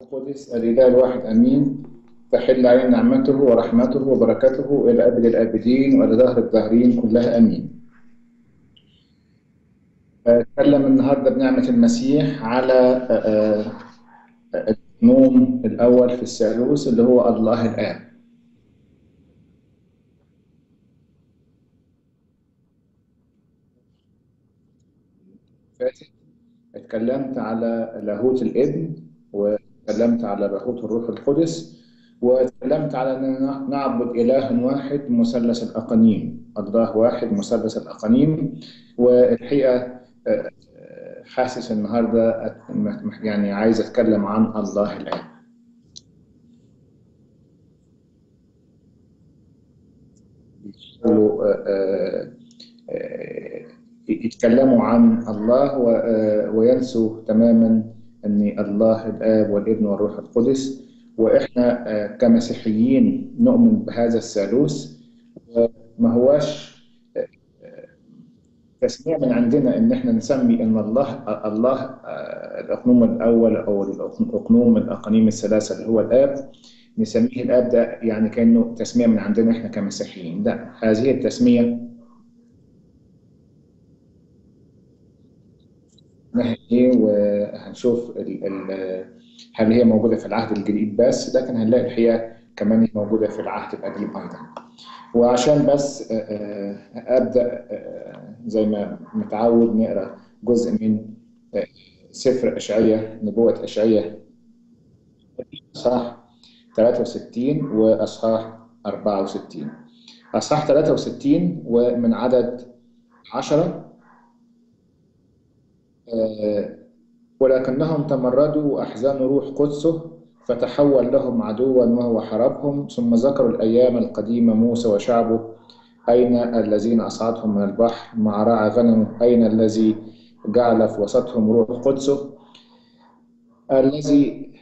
القدس الإله الواحد أمين تحل علينا نعمته ورحمته وبركاته إلى أبد الآبدين وإلى دهر الداهرين كلها أمين أتكلم النهاردة بنعمة المسيح على النوم الأول في الثالوث اللي هو الله الآب فاتت اتكلمت على لاهوت الابن وتكلمت على لاهوت الروح القدس وتكلمت على أننا نعبد إله واحد مثلث الأقانيم الله واحد مثلث الأقانيم والحقيقة حاسس النهاردة يعني عايز أتكلم عن الله الآب يتكلموا عن الله وينسوا تماما ان الله الاب والابن والروح القدس واحنا كمسيحيين نؤمن بهذا الثالوث ما هواش تسمية من عندنا ان احنا نسمي ان الله الله الاقنوم الاول او الاقنوم الاقانيم الثلاثه اللي هو الاب نسميه الاب ده يعني كانه تسميه من عندنا احنا كمسيحيين لا هذه التسميه ايه وهنشوف ال ال هل هي موجوده في العهد الجديد بس لكن هنلاقي الحقيقه كمان هي موجوده في العهد القديم ايضا وعشان بس ابدا زي ما متعود نقرا جزء من سفر اشعياء نبوه اشعياء اصحاح 63 واصحاح 64 اصحاح 63 ومن عدد 10 ولكنهم تمردوا وأحزنوا روح قدسه فتحول لهم عدوا وهو حربهم ثم ذكروا الأيام القديمة موسى وشعبه أين الذين أصعدهم من البحر مع راعى غنمه أين الذي جعل في وسطهم روح قدسه الذي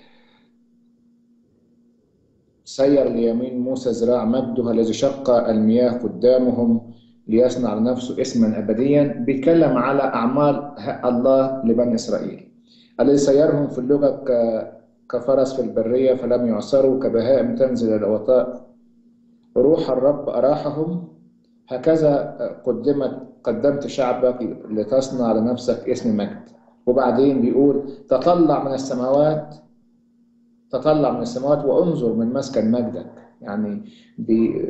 سير ليمين موسى ذراع مجده الذي شق المياه قدامهم ليصنع لنفسه اسما ابديا بيتكلم على اعمال الله لبني اسرائيل الذي سيرهم في اللغه كفرس في البريه فلم يعصروا كبهائم تنزل الوطاء روح الرب اراحهم هكذا قدمت قدمت شعبك لتصنع لنفسك اسم مجد وبعدين بيقول تطلع من السماوات تطلع من السماوات وانظر من مسكن مجدك يعني بي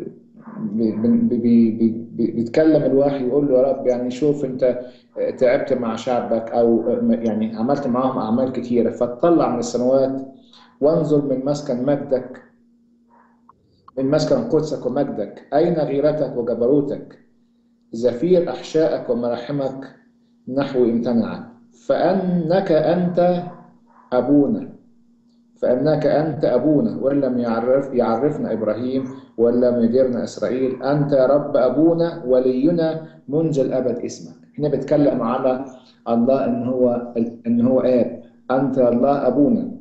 بيتكلم الوحي يقول له يا رب يعني شوف انت تعبت مع شعبك او يعني عملت معاهم اعمال كثيره فتطلع من السماوات وانظر من مسكن مجدك من مسكن قدسك ومجدك اين غيرتك وجبروتك زفير احشائك ومراحمك نحو امتنعت فانك انت ابونا فانك انت ابونا وان لم يعرف يعرفنا ابراهيم وان لم يديرنا اسرائيل انت يا رب ابونا ولينا منذ الابد اسمك هنا بيتكلم على الله ان هو ان هو اب انت الله ابونا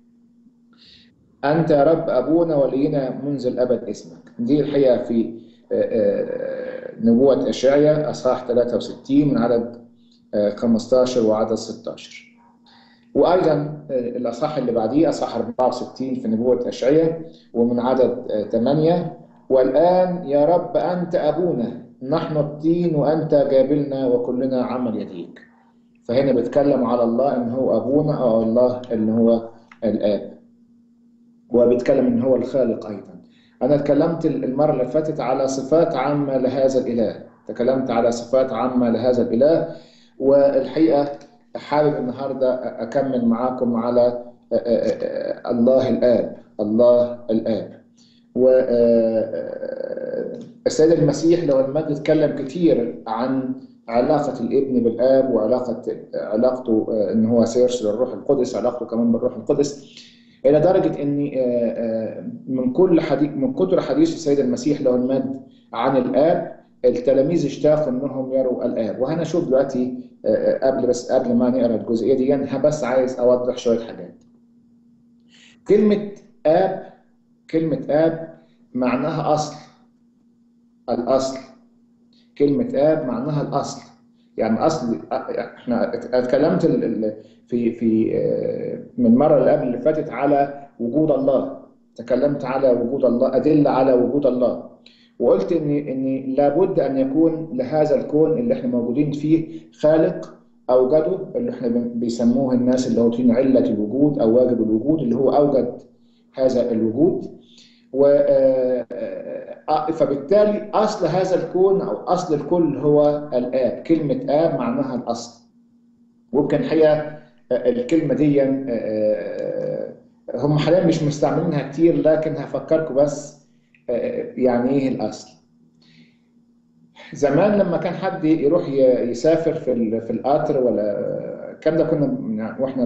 انت يا رب ابونا ولينا منذ الابد اسمك دي الحقيقه في نبوه اشعياء اصحاح 63 من عدد 15 وعدد 16 وايضا الاصحاح اللي بعديه اصحاح 64 في نبوه اشعياء ومن عدد 8 والان يا رب انت ابونا نحن الطين وانت جابلنا وكلنا عمل يديك فهنا بيتكلم على الله ان هو ابونا او الله اللي هو الاب وبيتكلم ان هو الخالق ايضا انا اتكلمت المره اللي فاتت على صفات عامه لهذا الاله تكلمت على صفات عامه لهذا اله والحقيقه حابب النهارده اكمل معاكم على الله الاب الله الاب و السيد المسيح لو المجد اتكلم كتير عن علاقة الابن بالآب وعلاقة علاقته إن هو سيرسل الروح القدس علاقته كمان بالروح القدس إلى درجة إن من كل حديث من كتر حديث السيد المسيح له المجد عن الآب التلاميذ اشتاقوا انهم يروا الاب وهنشوف دلوقتي قبل بس قبل ما نقرا الجزئيه دي انا بس عايز اوضح شويه حاجات كلمه اب كلمه اب معناها اصل الاصل كلمه اب معناها الاصل يعني اصل احنا اتكلمت في في من المره اللي قبل اللي فاتت على وجود الله تكلمت على وجود الله ادله على وجود الله وقلت ان ان لابد ان يكون لهذا الكون اللي احنا موجودين فيه خالق اوجده اللي احنا بيسموه الناس اللاهوتيين عله الوجود او واجب الوجود اللي هو اوجد هذا الوجود و فبالتالي اصل هذا الكون او اصل الكل هو الاب كلمه اب معناها الاصل ويمكن الحقيقه الكلمه دي هم حاليا مش مستعملينها كتير لكن هفكركم بس يعني ايه الاصل زمان لما كان حد يروح يسافر في في القطر ولا الكلام ده كنا واحنا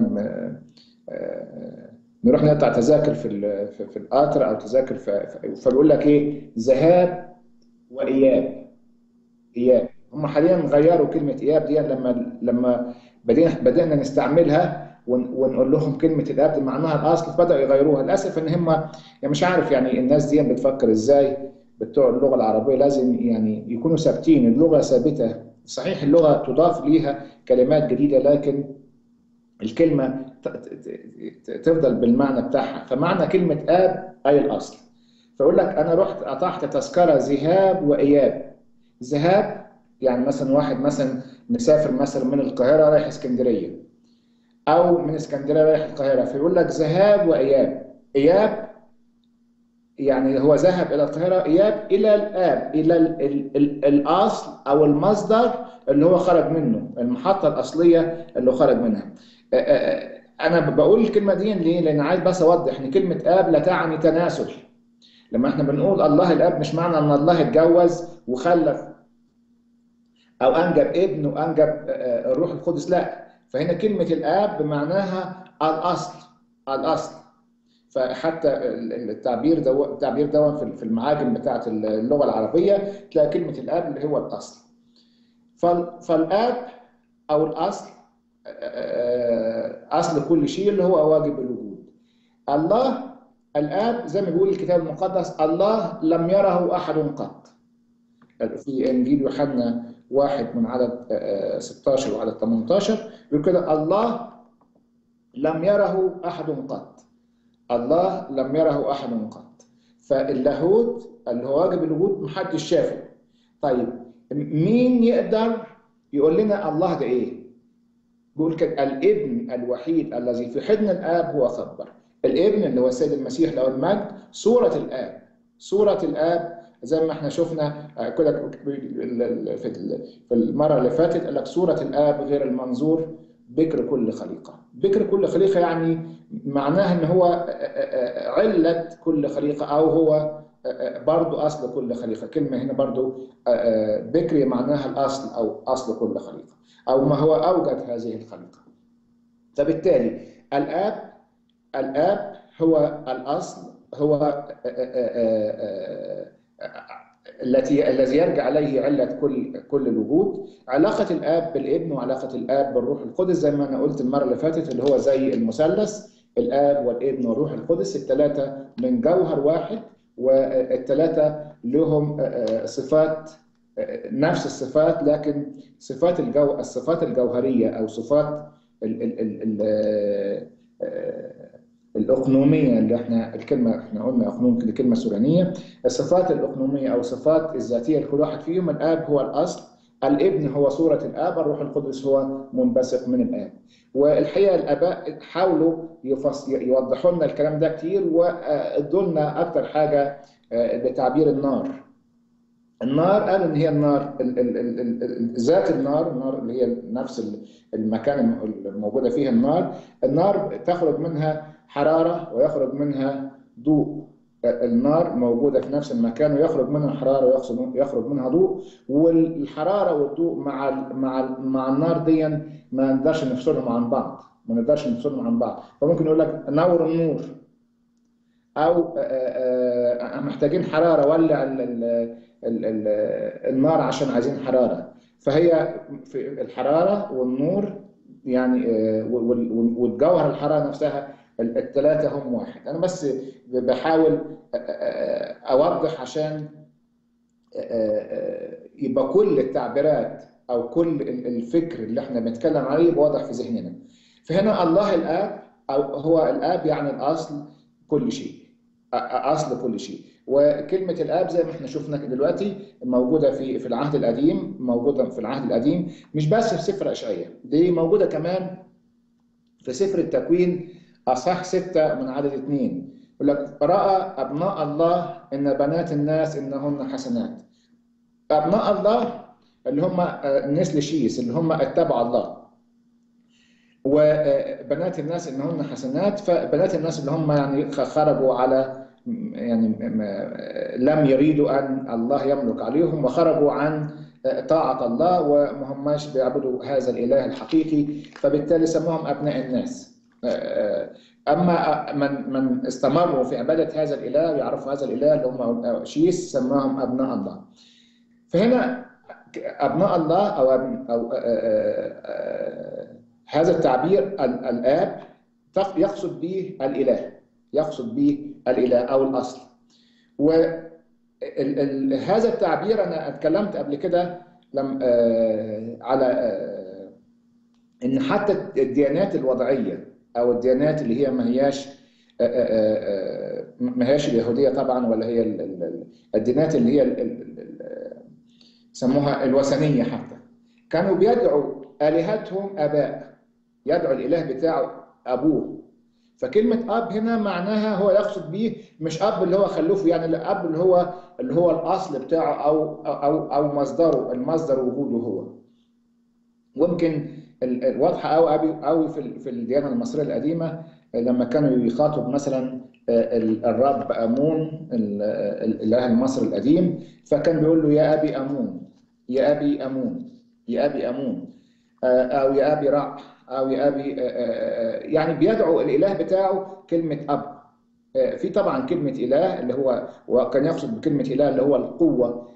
نروح نقطع تذاكر في في القطر او تذاكر فبيقول لك ايه ذهاب واياب اياب هم حاليا غيروا كلمه اياب دي لما لما بدينا بدانا نستعملها ونقول لهم كلمه الاب دي معناها الاصل فبداوا يغيروها للاسف ان هم يعني مش عارف يعني الناس دي بتفكر ازاي بتوع اللغه العربيه لازم يعني يكونوا ثابتين اللغه ثابته صحيح اللغه تضاف ليها كلمات جديده لكن الكلمه تفضل بالمعنى بتاعها فمعنى كلمه اب اي الاصل فيقول لك انا رحت قطعت تذكره ذهاب واياب ذهاب يعني مثلا واحد مثلا مسافر مثلا من القاهره رايح اسكندريه او من اسكندريه رايح القاهره فيقول لك ذهاب واياب اياب يعني هو ذهب الى القاهره اياب الى الاب الى ال ال ال الاصل او المصدر اللي هو خرج منه المحطه الاصليه اللي خرج منها انا بقول الكلمه دي ليه لان عايز بس اوضح ان كلمه اب لا تعني تناسل لما احنا بنقول الله الاب مش معنى ان الله اتجوز وخلف او انجب ابن وانجب الروح القدس لا فهنا كلمه الاب بمعناها الاصل الاصل فحتى التعبير ده التعبير ده في المعاجم بتاعه اللغه العربيه تلاقي كلمه الاب اللي هو الاصل فالاب او الاصل اصل كل شيء اللي هو واجب الوجود الله الاب زي ما بيقول الكتاب المقدس الله لم يره احد قط في انجيل يوحنا واحد من عدد 16 وعدد 18 بيقول كده الله لم يره احد قط الله لم يره احد قط فاللاهوت اللي هو واجب الوجود محدش شافه طيب مين يقدر يقول لنا الله ده ايه بيقول كده الابن الوحيد الذي في حضن الاب هو خبر الابن اللي هو السيد المسيح له المجد صورة الاب صورة الاب زي ما احنا شفنا كده في المرة اللي فاتت قال لك صورة الاب غير المنظور بكر كل خليقة بكر كل خليقة يعني معناها ان هو علة كل خليقة او هو برضو اصل كل خليقة كلمة هنا برضو بكر معناها الاصل او اصل كل خليقة او ما هو اوجد هذه الخليقة فبالتالي الاب الاب هو الاصل هو التي الذي يرجع اليه عله كل كل الوجود علاقه الاب بالابن وعلاقه الاب بالروح القدس زي ما انا قلت المره اللي فاتت اللي هو زي المثلث الاب والابن والروح القدس الثلاثه من جوهر واحد والثلاثه لهم صفات نفس الصفات لكن صفات الجو الصفات الجوهريه او صفات ال ال ال ال الاقنوميه اللي احنا الكلمه احنا قلنا اقنوم دي كلمه سورانيه الصفات الاقنوميه او الصفات الذاتيه لكل واحد فيهم الاب هو الاصل الابن هو صوره الاب الروح القدس هو منبثق من الاب والحقيقه الاباء حاولوا يفص... يوضحوا لنا الكلام ده كتير وادوا لنا اكتر حاجه بتعبير النار النار قالوا ان هي النار ال ال ال ال ذات النار النار اللي هي نفس المكان الموجوده فيه النار النار تخرج منها حراره ويخرج منها ضوء النار موجوده في نفس المكان ويخرج منها حراره ويخرج منها ضوء والحراره والضوء مع مع مع النار دي ما نقدرش نفصلهم عن بعض ما نقدرش نفصلهم عن بعض فممكن يقول لك نور النور او محتاجين حراره ولع النار عشان عايزين حراره فهي في الحراره والنور يعني والجوهر الحراره نفسها الثلاثه هم واحد انا بس بحاول اوضح عشان يبقى كل التعبيرات او كل الفكر اللي احنا بنتكلم عليه يبقى واضح في ذهننا فهنا الله الاب او هو الاب يعني الاصل كل شيء اصل كل شيء وكلمه الاب زي ما احنا شفنا دلوقتي موجوده في في العهد القديم موجوده في العهد القديم مش بس في سفر اشعياء دي موجوده كمان في سفر التكوين اصح ستة من عدد اثنين يقول لك راى ابناء الله ان بنات الناس انهن حسنات ابناء الله اللي هم نسل شيس اللي هم اتبعوا الله وبنات الناس انهن حسنات فبنات الناس اللي هم يعني خرجوا على يعني لم يريدوا ان الله يملك عليهم وخرجوا عن طاعة الله وما هماش بيعبدوا هذا الإله الحقيقي فبالتالي سموهم أبناء الناس أما من من استمروا في عبادة هذا الإله ويعرفوا هذا الإله اللي هم شيس سماهم أبناء الله فهنا أبناء الله أو, أو هذا التعبير الآب يقصد به الإله يقصد به الإله أو الأصل و هذا التعبير أنا اتكلمت قبل كده لم على إن حتى الديانات الوضعية أو الديانات اللي هي ما هياش ما هياش اليهودية طبعا ولا هي الديانات اللي هي يسموها الوثنية حتى كانوا بيدعوا آلهتهم آباء يدعو الإله بتاعه أبوه فكلمة أب هنا معناها هو يقصد به مش أب اللي هو خلوفه يعني الأب اللي هو اللي هو الأصل بتاعه أو أو أو مصدره المصدر وجوده هو ويمكن الواضحة أوي أوي أوي في في الديانة المصرية القديمة لما كانوا يخاطب مثلا الرب أمون الإله المصري القديم فكان بيقول له يا أبي أمون يا أبي أمون يا أبي أمون أو يا أبي رع أو يا أبي يعني بيدعو الإله بتاعه كلمة أب في طبعا كلمة إله اللي هو وكان يقصد بكلمة إله اللي هو القوة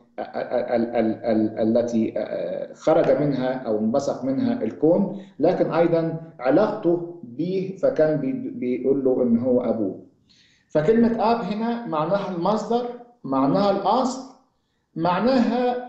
التي خرج منها أو انبثق منها الكون لكن أيضا علاقته به فكان بيقول له إن هو أبوه فكلمة أب هنا معناها المصدر معناها الأصل معناها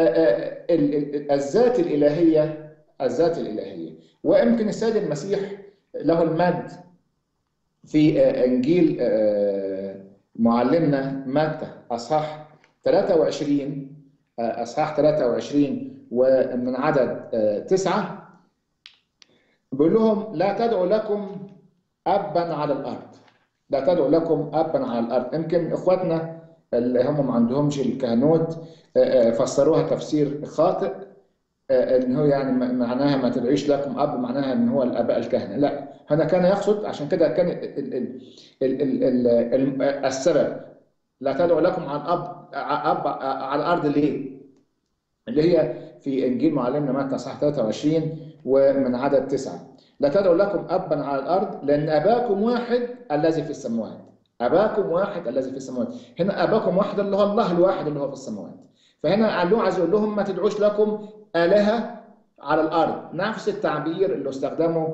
الذات الإلهية الذات الإلهية ويمكن السيد المسيح له المجد في انجيل معلمنا متى اصحاح 23 اصحاح 23 ومن عدد تسعة بيقول لهم لا تدعوا لكم ابا على الارض لا تدعوا لكم ابا على الارض يمكن اخواتنا اللي هم ما عندهمش الكهنوت فسروها تفسير خاطئ ان هو يعني معناها ما تدعيش لكم اب معناها ان هو الاباء الكهنه لا هنا كان يقصد عشان كده كان ال ال ال ال ال السبب لا تدعوا لكم عن اب اب على الارض ليه؟ اللي هي في انجيل معلمنا متى صح 23 ومن عدد تسعه لا تدعوا لكم ابا على الارض لان اباكم واحد الذي في السماوات اباكم واحد الذي في السماوات هنا اباكم واحد اللي هو الله الواحد اللي هو في السماوات فهنا قال له عايز يقول لهم ما تدعوش لكم آلهة على الأرض نفس التعبير اللي استخدمه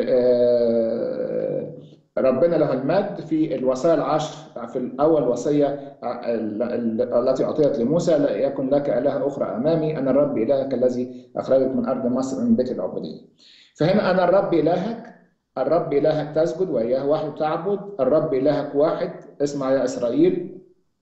ربنا له المجد في الوصايا العشر في الأول وصية التي أعطيت لموسى لا يكن لك آلهة أخرى أمامي أنا الرب إلهك الذي أخرجك من أرض مصر من بيت العبودية فهنا أنا الرب إلهك الرب إلهك تسجد وإياه وحده تعبد الرب إلهك واحد اسمع يا إسرائيل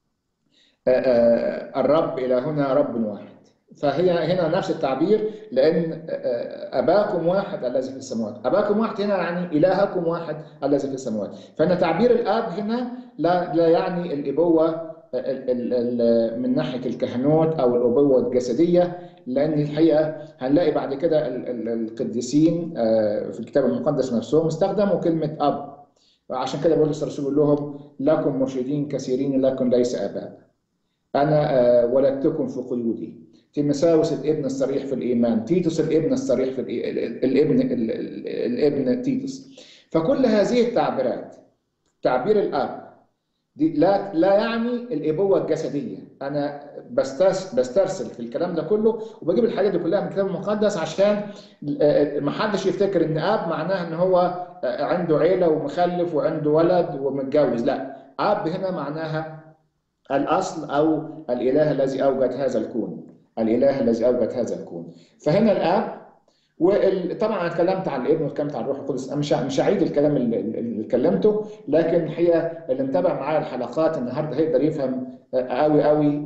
الرب إلهنا رب واحد فهي هنا نفس التعبير لان اباكم واحد الذي في السماوات اباكم واحد هنا يعني الهكم واحد الذي في السماوات فان تعبير الاب هنا لا لا يعني الابوه من ناحيه الكهنوت او الابوه الجسديه لان الحقيقه هنلاقي بعد كده القديسين في الكتاب المقدس نفسهم استخدموا كلمه اب عشان كده بولس الرسول يقول لهم لكم مرشدين كثيرين لكن ليس اباء انا ولدتكم في قيودي تيمساوس الابن الصريح في الايمان تيتوس الابن الصريح في الابن الابن تيتوس فكل هذه التعبيرات تعبير الاب دي لا لا يعني الابوه الجسديه انا بسترس بسترسل في الكلام ده كله وبجيب الحاجات دي كلها من الكتاب المقدس عشان ما حدش يفتكر ان اب معناه ان هو عنده عيله ومخلف وعنده ولد ومتجوز لا اب هنا معناها الاصل او الاله الذي اوجد هذا الكون الاله الذي اوجد هذا الكون فهنا الاب وطبعا انا اتكلمت عن الابن واتكلمت عن الروح القدس انا مش مش هعيد الكلام اللي اللي اتكلمته لكن الحقيقه اللي متابع معايا الحلقات النهارده هيقدر يفهم قوي قوي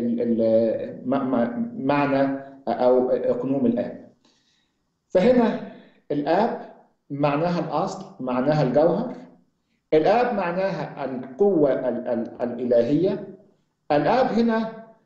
معنى او اقنوم الاب فهنا الاب معناها الاصل معناها الجوهر الاب معناها القوه الالهيه الاب هنا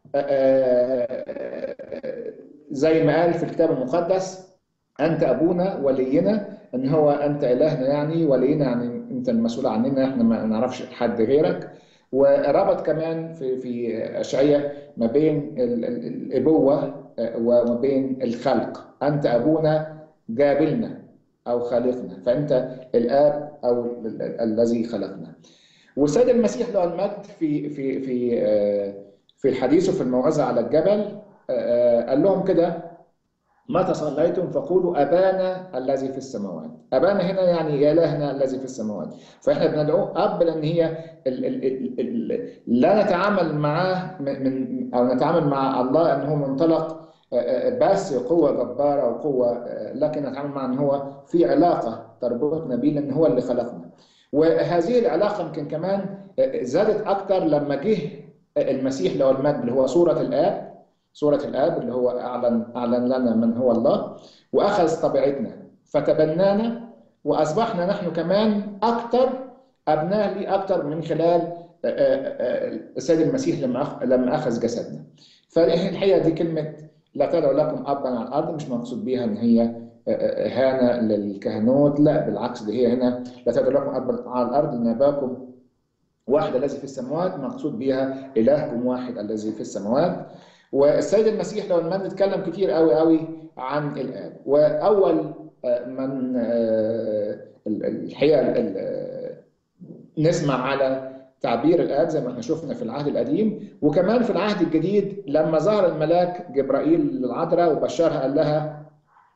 زي ما قال في الكتاب المقدس انت ابونا ولينا ان هو انت الهنا يعني ولينا يعني انت المسؤول عننا احنا ما نعرفش حد غيرك وربط كمان في في اشعياء ما بين الابوه وما بين الخلق انت ابونا جابلنا او خالقنا فانت الاب او الذي خلقنا والسيد المسيح له المجد في في في في الحديث وفي الموعظه على الجبل قال لهم كده متى صليتم فقولوا ابانا الذي في السماوات ابانا هنا يعني الهنا الذي في السماوات فاحنا بندعوه اب لان هي ال ال ال ال لا نتعامل معاه من او نتعامل مع الله ان هو منطلق بس قوه جباره وقوه لكن نتعامل معه ان هو في علاقه تربطنا به لان هو اللي خلقنا وهذه العلاقه يمكن كمان زادت اكثر لما جه المسيح له المجد اللي هو صوره الاب صورة الآب اللي هو أعلن أعلن لنا من هو الله وأخذ طبيعتنا فتبنانا وأصبحنا نحن كمان أكثر أبناء لي أكثر من خلال السيد المسيح لما لما أخذ جسدنا فالحقيقة دي كلمة لا تدعوا لكم أبا على الأرض مش مقصود بيها إن هي إهانة للكهنوت لا بالعكس دي هي هنا لا تدعوا لكم أبا على الأرض لأن أباكم واحد الذي في السماوات مقصود بها إلهكم واحد الذي في السماوات والسيد المسيح لو المجد اتكلم كتير قوي قوي عن الاب واول من الحقيقه نسمع على تعبير الاب زي ما احنا شفنا في العهد القديم وكمان في العهد الجديد لما ظهر الملاك جبرائيل للعذراء وبشرها قال لها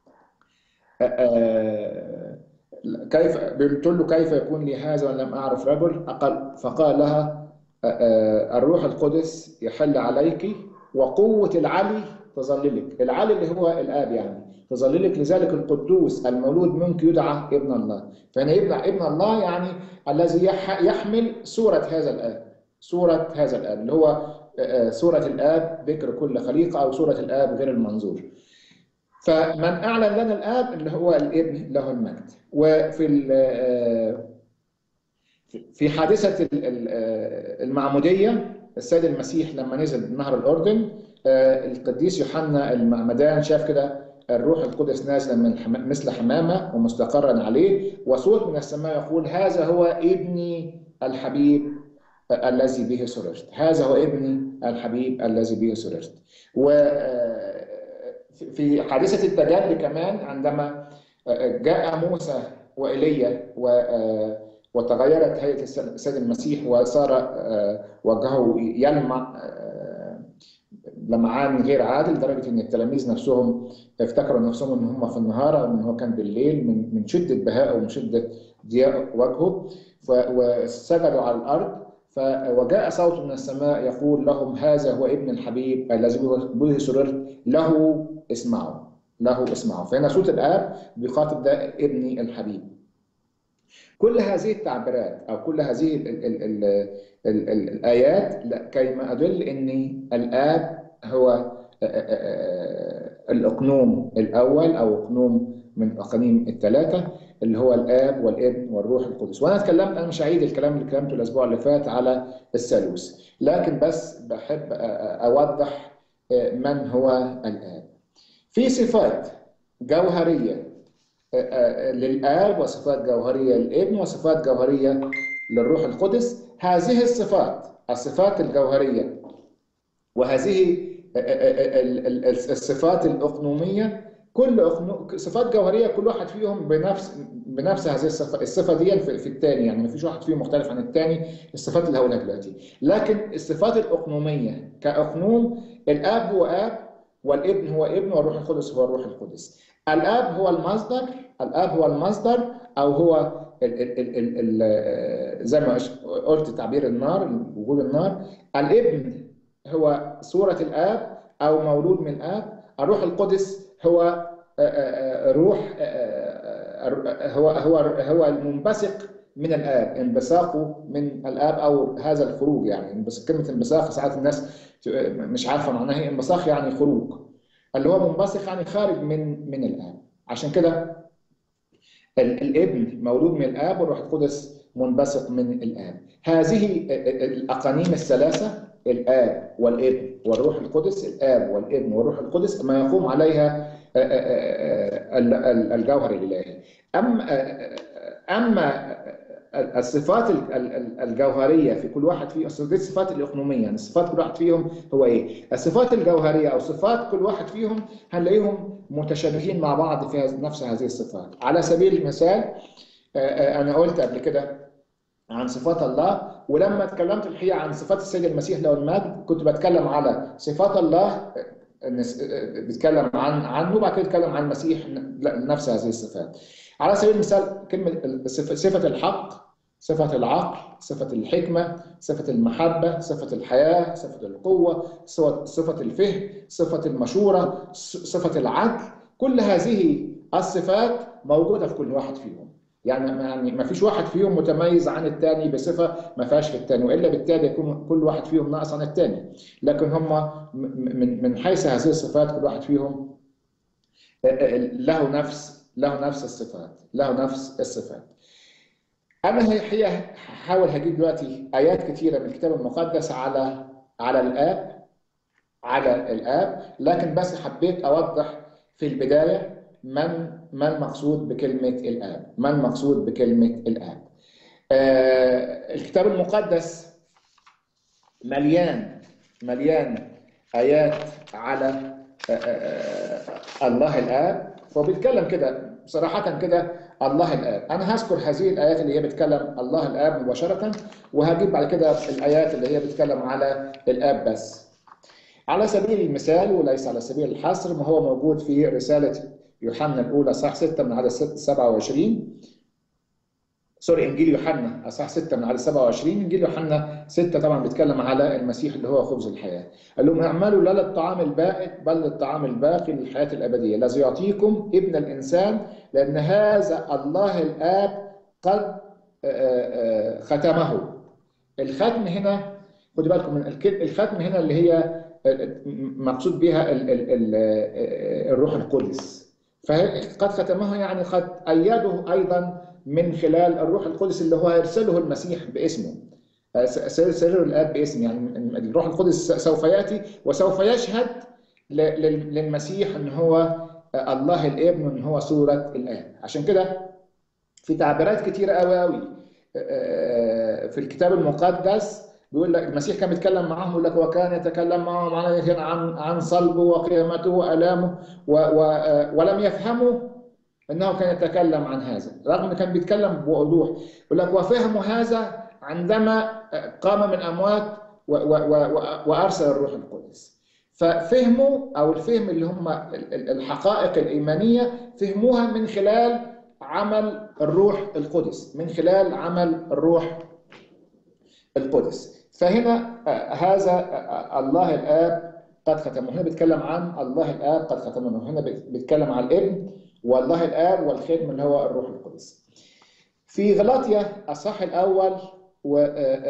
كيف قلت له كيف يكون لي هذا وان لم اعرف رجل فقال لها الروح القدس يحل عليك وقوة العلي تظللك العلي اللي هو الآب يعني تظللك لذلك القدوس المولود منك يدعى ابن الله فهنا يبقى ابن الله يعني الذي يحمل صورة هذا الآب صورة هذا الآب اللي هو صورة الآب ذكر كل خليقة أو صورة الآب غير المنظور فمن أعلن لنا الآب اللي هو الابن له المجد وفي في حادثة المعمودية السيد المسيح لما نزل نهر الأردن القديس يوحنا المعمدان شاف كده الروح القدس نازلا من مثل حمامة ومستقرا عليه وصوت من السماء يقول هذا هو ابني الحبيب الذي به سررت هذا هو ابني الحبيب الذي به سررت وفي حادثة التجلي كمان عندما جاء موسى وإيليا و وتغيرت هيئة السيد المسيح وصار وجهه يلمع لمعان غير عادل لدرجة إن التلاميذ نفسهم افتكروا نفسهم إن هم في النهار أو إن هو كان بالليل من من شدة بهائه ومن شدة ضياء وجهه وسجدوا على الأرض وجاء صوت من السماء يقول لهم هذا هو ابن الحبيب الذي به سررت له اسمعوا له اسمعوا فهنا صوت الآب بيخاطب ده ابني الحبيب كل هذه التعبيرات او كل هذه ال ال ال ال ال الايات كيما ادل ان الاب هو الاقنوم الاول او اقنوم من الاقانيم الثلاثه اللي هو الاب والابن والروح القدس وانا اتكلمت انا مش هعيد الكلام اللي كلمته الاسبوع اللي فات على الثالوث لكن بس بحب اوضح من هو الاب في صفات جوهريه للآب وصفات جوهرية للابن وصفات جوهرية للروح القدس هذه الصفات الصفات الجوهرية وهذه الصفات الأقنومية كل صفات جوهرية كل واحد فيهم بنفس بنفس هذه الصفة الصفة دي في, في الثاني يعني ما فيش واحد فيهم مختلف عن الثاني الصفات اللي هقولها دلوقتي لكن الصفات الأقنومية كأقنوم الآب هو آب والابن هو ابن والروح القدس هو الروح القدس الاب هو المصدر الاب هو المصدر او هو ال ال ال ال زي ما قلت تعبير النار وجود النار الابن هو صورة الاب او مولود من الاب الروح القدس هو روح هو هو هو المنبثق من الاب انبثاقه من الاب او هذا الخروج يعني كلمه انبثاق ساعات الناس مش عارفه معناها ايه انبثاق يعني خروج اللي هو منبثق يعني خارج من من الاب عشان كده الابن مولود من الاب والروح القدس منبثق من الاب هذه الاقانيم الثلاثه الاب والابن والروح القدس الاب والابن والروح القدس ما يقوم عليها الجوهر الالهي اما اما الصفات الجوهريه في كل واحد فيهم دي الصفات الاقنوميه يعني صفات كل واحد فيهم هو ايه؟ الصفات الجوهريه او صفات كل واحد فيهم هنلاقيهم متشابهين مع بعض في نفس هذه الصفات على سبيل المثال انا قلت قبل كده عن صفات الله ولما اتكلمت الحقيقه عن صفات السيد المسيح له المجد كنت بتكلم على صفات الله بيتكلم عن عنه وبعد كده اتكلم عن المسيح نفس هذه الصفات على سبيل المثال كلمه صفه الحق صفه العقل صفه الحكمه صفه المحبه صفه الحياه صفه القوه صفه الفهم صفه المشوره صفه العدل كل هذه الصفات موجوده في كل واحد فيهم يعني يعني ما فيش واحد فيهم متميز عن الثاني بصفه ما فيهاش في الثاني والا بالتالي يكون كل واحد فيهم ناقص عن الثاني لكن هم من من حيث هذه الصفات كل واحد فيهم له نفس له نفس الصفات له نفس الصفات انا الحقيقه هحاول هجيب دلوقتي ايات كثيره من الكتاب المقدس على على الاب على الاب لكن بس حبيت اوضح في البدايه من ما المقصود بكلمة الآب؟ ما المقصود بكلمة الآب؟ آه الكتاب المقدس مليان مليان آيات على آه آه الله الآب وبيتكلم كده صراحة كده الله الآب أنا هذكر هذه الآيات اللي هي بتكلم الله الآب مباشرة وهجيب بعد كده الآيات اللي هي بتكلم على الآب بس على سبيل المثال وليس على سبيل الحصر ما هو موجود في رسالة يوحنا الأولى صح 6 من عدد 27 سوري إنجيل يوحنا أصح 6 من عدد 27 إنجيل يوحنا 6 طبعا بيتكلم على المسيح اللي هو خبز الحياة قال لهم اعملوا لا للطعام البائد بل للطعام الباقي للحياة الأبدية الذي يعطيكم ابن الإنسان لأن هذا الله الآب قد ختمه الختم هنا خدوا بالكم من الختم هنا اللي هي مقصود بها الروح القدس فقد ختمه يعني قد أيده أيضا من خلال الروح القدس اللي هو هيرسله المسيح باسمه سر الآب باسم يعني الروح القدس سوف يأتي وسوف يشهد للمسيح أن هو الله الابن وأن هو صورة الآب عشان كده في تعبيرات كتيرة قوي قوي في الكتاب المقدس بيقول لك المسيح كان بيتكلم معاهم يقول لك وكان يتكلم معهم عن عن عن صلبه وقيامته والامه و و ولم يفهموا انه كان يتكلم عن هذا رغم انه كان بيتكلم بوضوح يقول لك وفهموا هذا عندما قام من اموات و و و وارسل الروح القدس ففهموا او الفهم اللي هم الحقائق الايمانيه فهموها من خلال عمل الروح القدس من خلال عمل الروح القدس فهنا هذا الله الاب قد ختمه هنا بيتكلم عن الله الاب قد ختمه هنا بيتكلم عن الابن والله الاب والختم اللي هو الروح القدس في غلاطيا الصح الاول و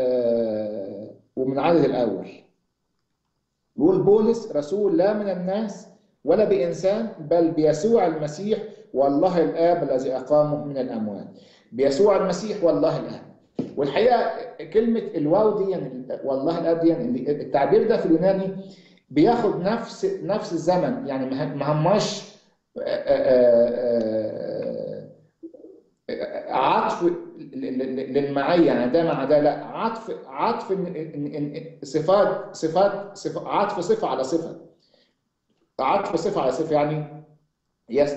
ومن عدد الاول يقول بولس رسول لا من الناس ولا بانسان بل بيسوع المسيح والله الاب الذي اقامه من الاموات بيسوع المسيح والله الاب والحقيقه كلمه الواو دي يعني والله الاب دي يعني التعبير ده في اليوناني بياخد نفس نفس الزمن يعني ما هماش عطف للمعيه يعني ده مع ده لا عطف عطف صفات صفات صفات عطف صفه على صفه عطف صفه على صفه يعني يس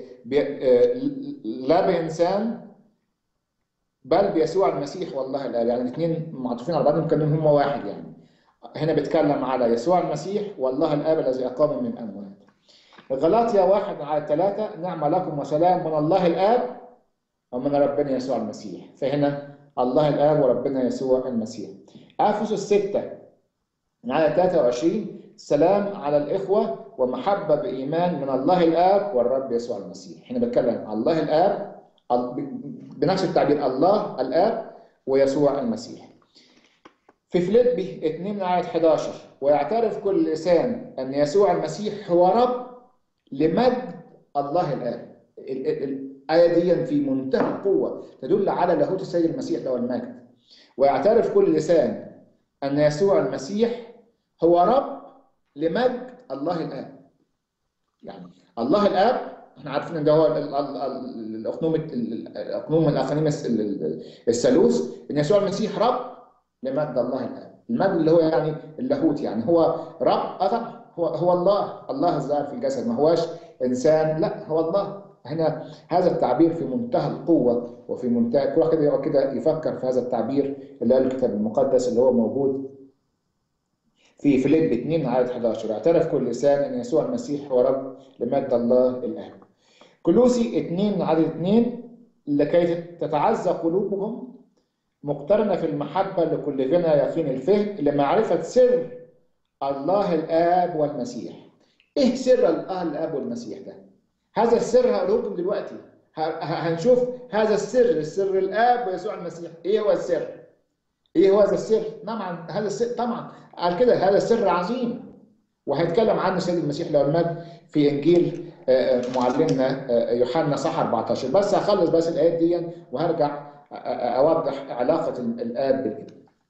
لا بانسان بل بيسوع المسيح والله الاب يعني الاثنين معطوفين على بعضهم كانهم هم واحد يعني هنا بيتكلم على يسوع المسيح والله الاب الذي اقام من الاموات غلاطيا واحد على ثلاثة نعم لكم وسلام من الله الآب ومن ربنا يسوع المسيح فهنا الله الآب وربنا يسوع المسيح أفسس ستة على 23 سلام على الإخوة ومحبة بإيمان من الله الآب والرب يسوع المسيح هنا بتكلم عن الله الآب بنفس التعبير الله الآب ويسوع المسيح في فيليبي 2 آية 11 ويعترف كل لسان أن يسوع المسيح هو رب لمجد الله الآب الآية دي في منتهى القوة تدل على لاهوت السيد المسيح له المجد ويعترف كل لسان أن يسوع المسيح هو رب لمجد الله الآب يعني الله الآب احنا عارفين ان ده هو الاقنوم الاقنوم من اقانيم الثالوث ان يسوع المسيح رب لمجد الله الاب المجد اللي هو يعني اللاهوت يعني هو رب اه هو هو الله الله الظاهر في الجسد ما هواش انسان لا هو الله هنا هذا التعبير في منتهى القوه وفي منتهى كل واحد كده يقعد كده يفكر في هذا التعبير اللي قال الكتاب المقدس اللي هو موجود في فيليب 2 عدد 11 اعترف كل لسان ان يسوع المسيح هو رب لمجد الله الاب كلوسي 2 عدد 2 لكي تتعزى قلوبهم مقترنة في المحبة لكل غنى يقين الفهم لمعرفة سر الله الآب والمسيح. إيه سر الله الآب والمسيح ده؟ هذا السر هقوله لكم دلوقتي. هنشوف هذا السر سر الآب ويسوع المسيح، إيه هو السر؟ إيه هو هذا السر؟ طبعا هذا السر طبعا قال كده هذا السر عظيم وهيتكلم عنه سيد المسيح له المجد في إنجيل معلمنا يوحنا صح 14 بس هخلص بس الآيات دي وهرجع اوضح علاقه الاب بالابن.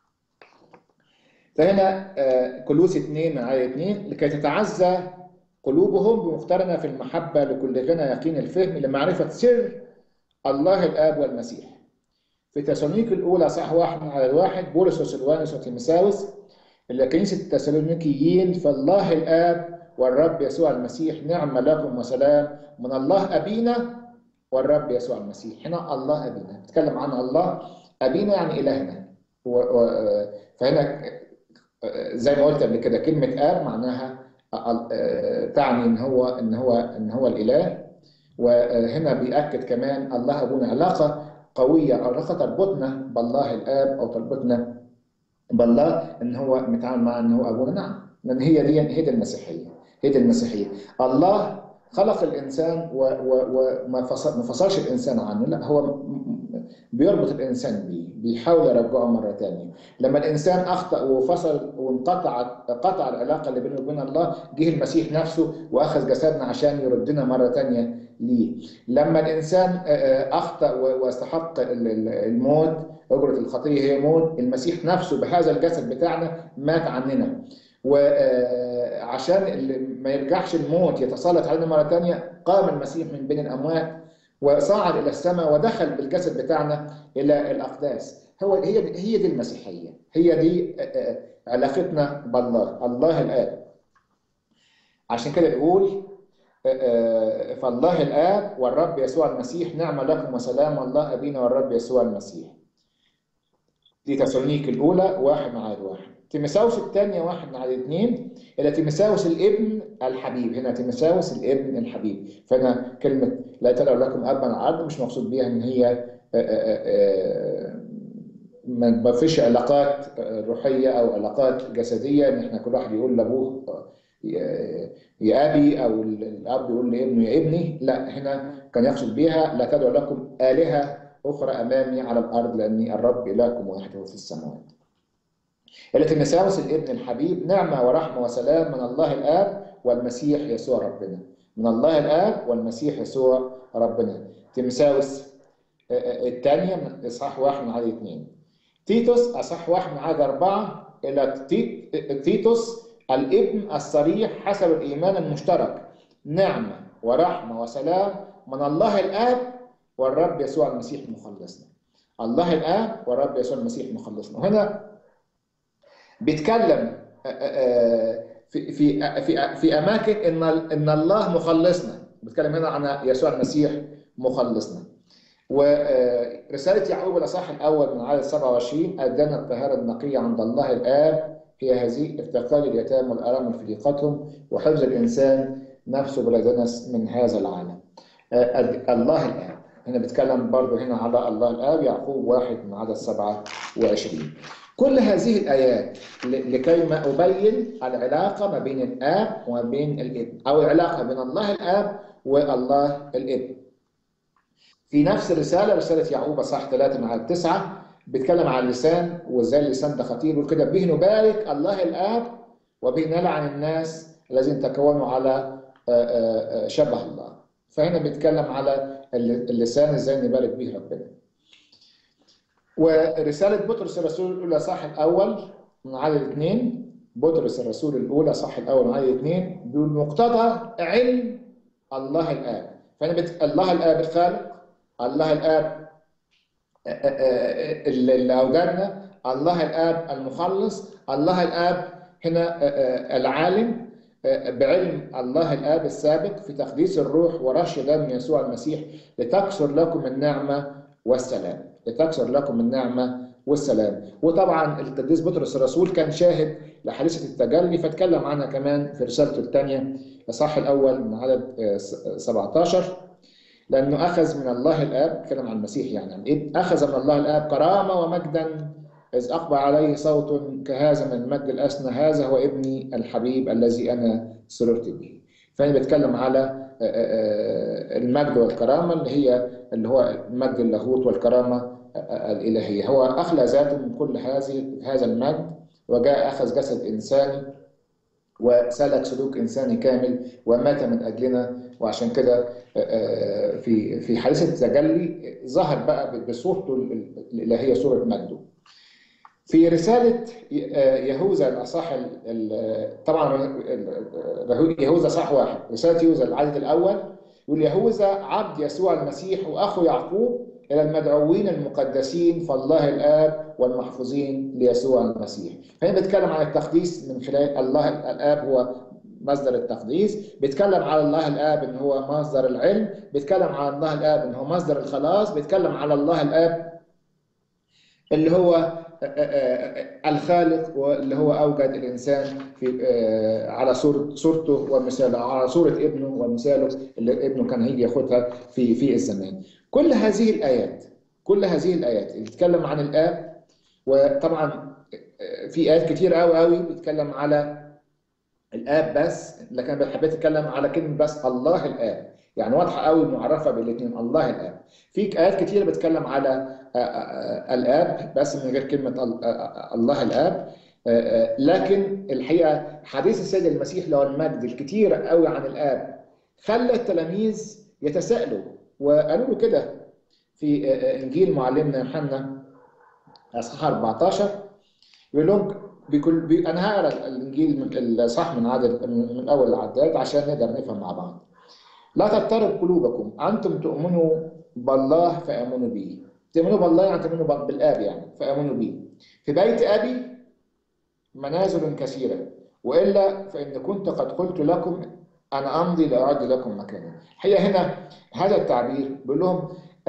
فهنا كلوس 2 آية 2 لكي تتعزى قلوبهم بمقترنة في المحبة لكل غنى يقين الفهم لمعرفة سر الله الآب والمسيح. في تسالونيك الأولى صح واحد على الواحد بولس وسلوانس وتيمساوس إلى كنيسة التسالونيكيين فالله الآب والرب يسوع المسيح نعم لكم وسلام من الله أبينا والرب يسوع المسيح هنا الله أبينا نتكلم عن الله أبينا يعني إلهنا و... و... فهنا زي ما قلت قبل كده كلمة آب معناها تعني إن هو إن هو إن هو الإله وهنا بيأكد كمان الله أبونا علاقة قوية علاقة تربطنا بالله الآب أو تربطنا بالله إن هو متعامل مع إن هو أبونا نعم لأن هي دي هي دي المسيحية هي دي المسيحية الله خلق الانسان وما فصلش الانسان عنه لا هو بيربط الانسان بيه بيحاول يرجعه مره ثانيه لما الانسان اخطا وفصل وانقطع قطع العلاقه اللي بينه وبين الله جه المسيح نفسه واخذ جسدنا عشان يردنا مره ثانيه ليه لما الانسان اخطا واستحق الموت اجره الخطيه هي موت المسيح نفسه بهذا الجسد بتاعنا مات عننا وعشان ما يرجعش الموت يتسلط علينا مره ثانيه قام المسيح من بين الاموات وصعد الى السماء ودخل بالجسد بتاعنا الى الاقداس هو هي هي دي المسيحيه هي دي علاقتنا بالله الله الاب عشان كده يقول فالله الاب والرب يسوع المسيح نعم لكم وسلام الله ابينا والرب يسوع المسيح دي تسالونيك الاولى واحد مع واحد تيمساوس الثانية واحد مع الاثنين إلى تيمساوس الابن الحبيب هنا تيمساوس الابن الحبيب فهنا كلمة لا تدعو لكم أبا على الأرض مش مقصود بيها إن هي ما فيش علاقات روحية أو علاقات جسدية إن إحنا كل واحد يقول لأبوه يا أبي أو الأب يقول لابنه يا ابني لا هنا كان يقصد بيها لا تدعو لكم آلهة أخرى أمامي على الأرض لأني الرب إلهكم واحد في السماوات إلى تيمساوس الابن الحبيب نعمة ورحمة وسلام من الله الآب والمسيح يسوع ربنا من الله الآب والمسيح يسوع ربنا تيمساوس الثانية من إصحاح واحد من عدد اثنين تيتوس أصح واحد من عدد أربعة إلى تيتوس الابن الصريح حسب الإيمان المشترك نعمة ورحمة وسلام من الله الآب والرب يسوع المسيح مخلصنا الله الآب والرب يسوع المسيح مخلصنا وهنا بيتكلم في في في في اماكن ان ان الله مخلصنا بيتكلم هنا عن يسوع المسيح مخلصنا ورساله يعقوب الاصحاح الاول من عدد 27 ادانا الطهاره النقيه عند الله الاب هي هذه افتقاد اليتامى والارامل في ضيقتهم وحفظ الانسان نفسه بلا دنس من هذا العالم الله الاب هنا بيتكلم برضه هنا على الله الآب يعقوب واحد من عدد 27 كل هذه الآيات لكي ما أبين العلاقة ما بين الآب وما بين الابن أو العلاقة بين الله الآب والله الابن في نفس الرسالة رسالة يعقوب صح 3 مع 9 بيتكلم عن اللسان وازاي اللسان ده خطير وكده به نبارك الله الآب وبه نلعن الناس الذين تكونوا على شبه الله فهنا بيتكلم على اللسان ازاي نبارك به ربنا ورسالة بطرس الرسول الأولى صح الأول من عدد اثنين بطرس الرسول الأولى صح الأول من عدد اثنين بيقول مقتضى علم الله الآب فهنا بت... الله الآب الخالق الله الآب اللي أوجدنا الله الآب المخلص الله الآب هنا العالم بعلم الله الآب السابق في تقديس الروح ورش دم يسوع المسيح لتكثر لكم النعمة والسلام لتكثر لكم النعمة والسلام وطبعا القديس بطرس الرسول كان شاهد لحادثة التجلي فاتكلم عنها كمان في رسالته الثانية الصح الأول من عدد 17 لأنه أخذ من الله الآب اتكلم عن المسيح يعني أخذ من الله الآب كرامة ومجدا إذ أقبل عليه صوت كهذا من المجد الأسنى هذا هو ابني الحبيب الذي أنا سررت به فأنا بتكلم على المجد والكرامة اللي هي اللي هو مجد اللاهوت والكرامة الإلهية هو أخلى ذاته من كل هذه هذا المجد وجاء أخذ جسد إنساني وسلك سلوك إنساني كامل ومات من أجلنا وعشان كده في في حادثة التجلي ظهر بقى بصورته الإلهية صورة مجده في رسالة يهوذا الأصح طبعا يهوذا صح واحد رسالة يهوذا العدد الأول يقول يهوذا عبد يسوع المسيح وأخو يعقوب إلى المدعوين المقدسين فالله الآب والمحفوظين ليسوع المسيح فهنا بيتكلم عن التقديس من خلال الله الآب هو مصدر التقديس بيتكلم على الله الآب إن هو مصدر العلم بيتكلم على الله الآب إن هو مصدر الخلاص بيتكلم على الله الآب اللي هو الخالق واللي هو اوجد الانسان في على صورة صورته ومثاله على صوره ابنه ومثاله اللي ابنه كان هيجي ياخدها في في الزمان كل هذه الايات كل هذه الايات اللي بتتكلم عن الاب وطبعا في ايات كتير قوي قوي بتتكلم على الاب بس لكن انا حبيت اتكلم على كلمه بس الله الاب يعني واضحه قوي معرفه بالاثنين الله الاب في ايات كتير بتتكلم على الاب بس من غير كلمه الله الاب لكن الحقيقه حديث السيد المسيح له المجد الكتير قوي عن الاب خلى التلاميذ يتساءلوا وقالوا له كده في انجيل معلمنا يوحنا اصحاح 14 يقول لهم بكل بي انا هقرا الانجيل من الاصحاح من عدد من اول العداد عشان نقدر نفهم مع بعض لا تضطرب قلوبكم انتم تؤمنوا بالله فامنوا بي تؤمنوا بالله يعني تؤمنوا بالاب يعني فامنوا بي في بيت ابي منازل كثيره والا فان كنت قد قلت لكم انا امضي لاعد لكم مكانا هي هنا هذا التعبير بيقول لهم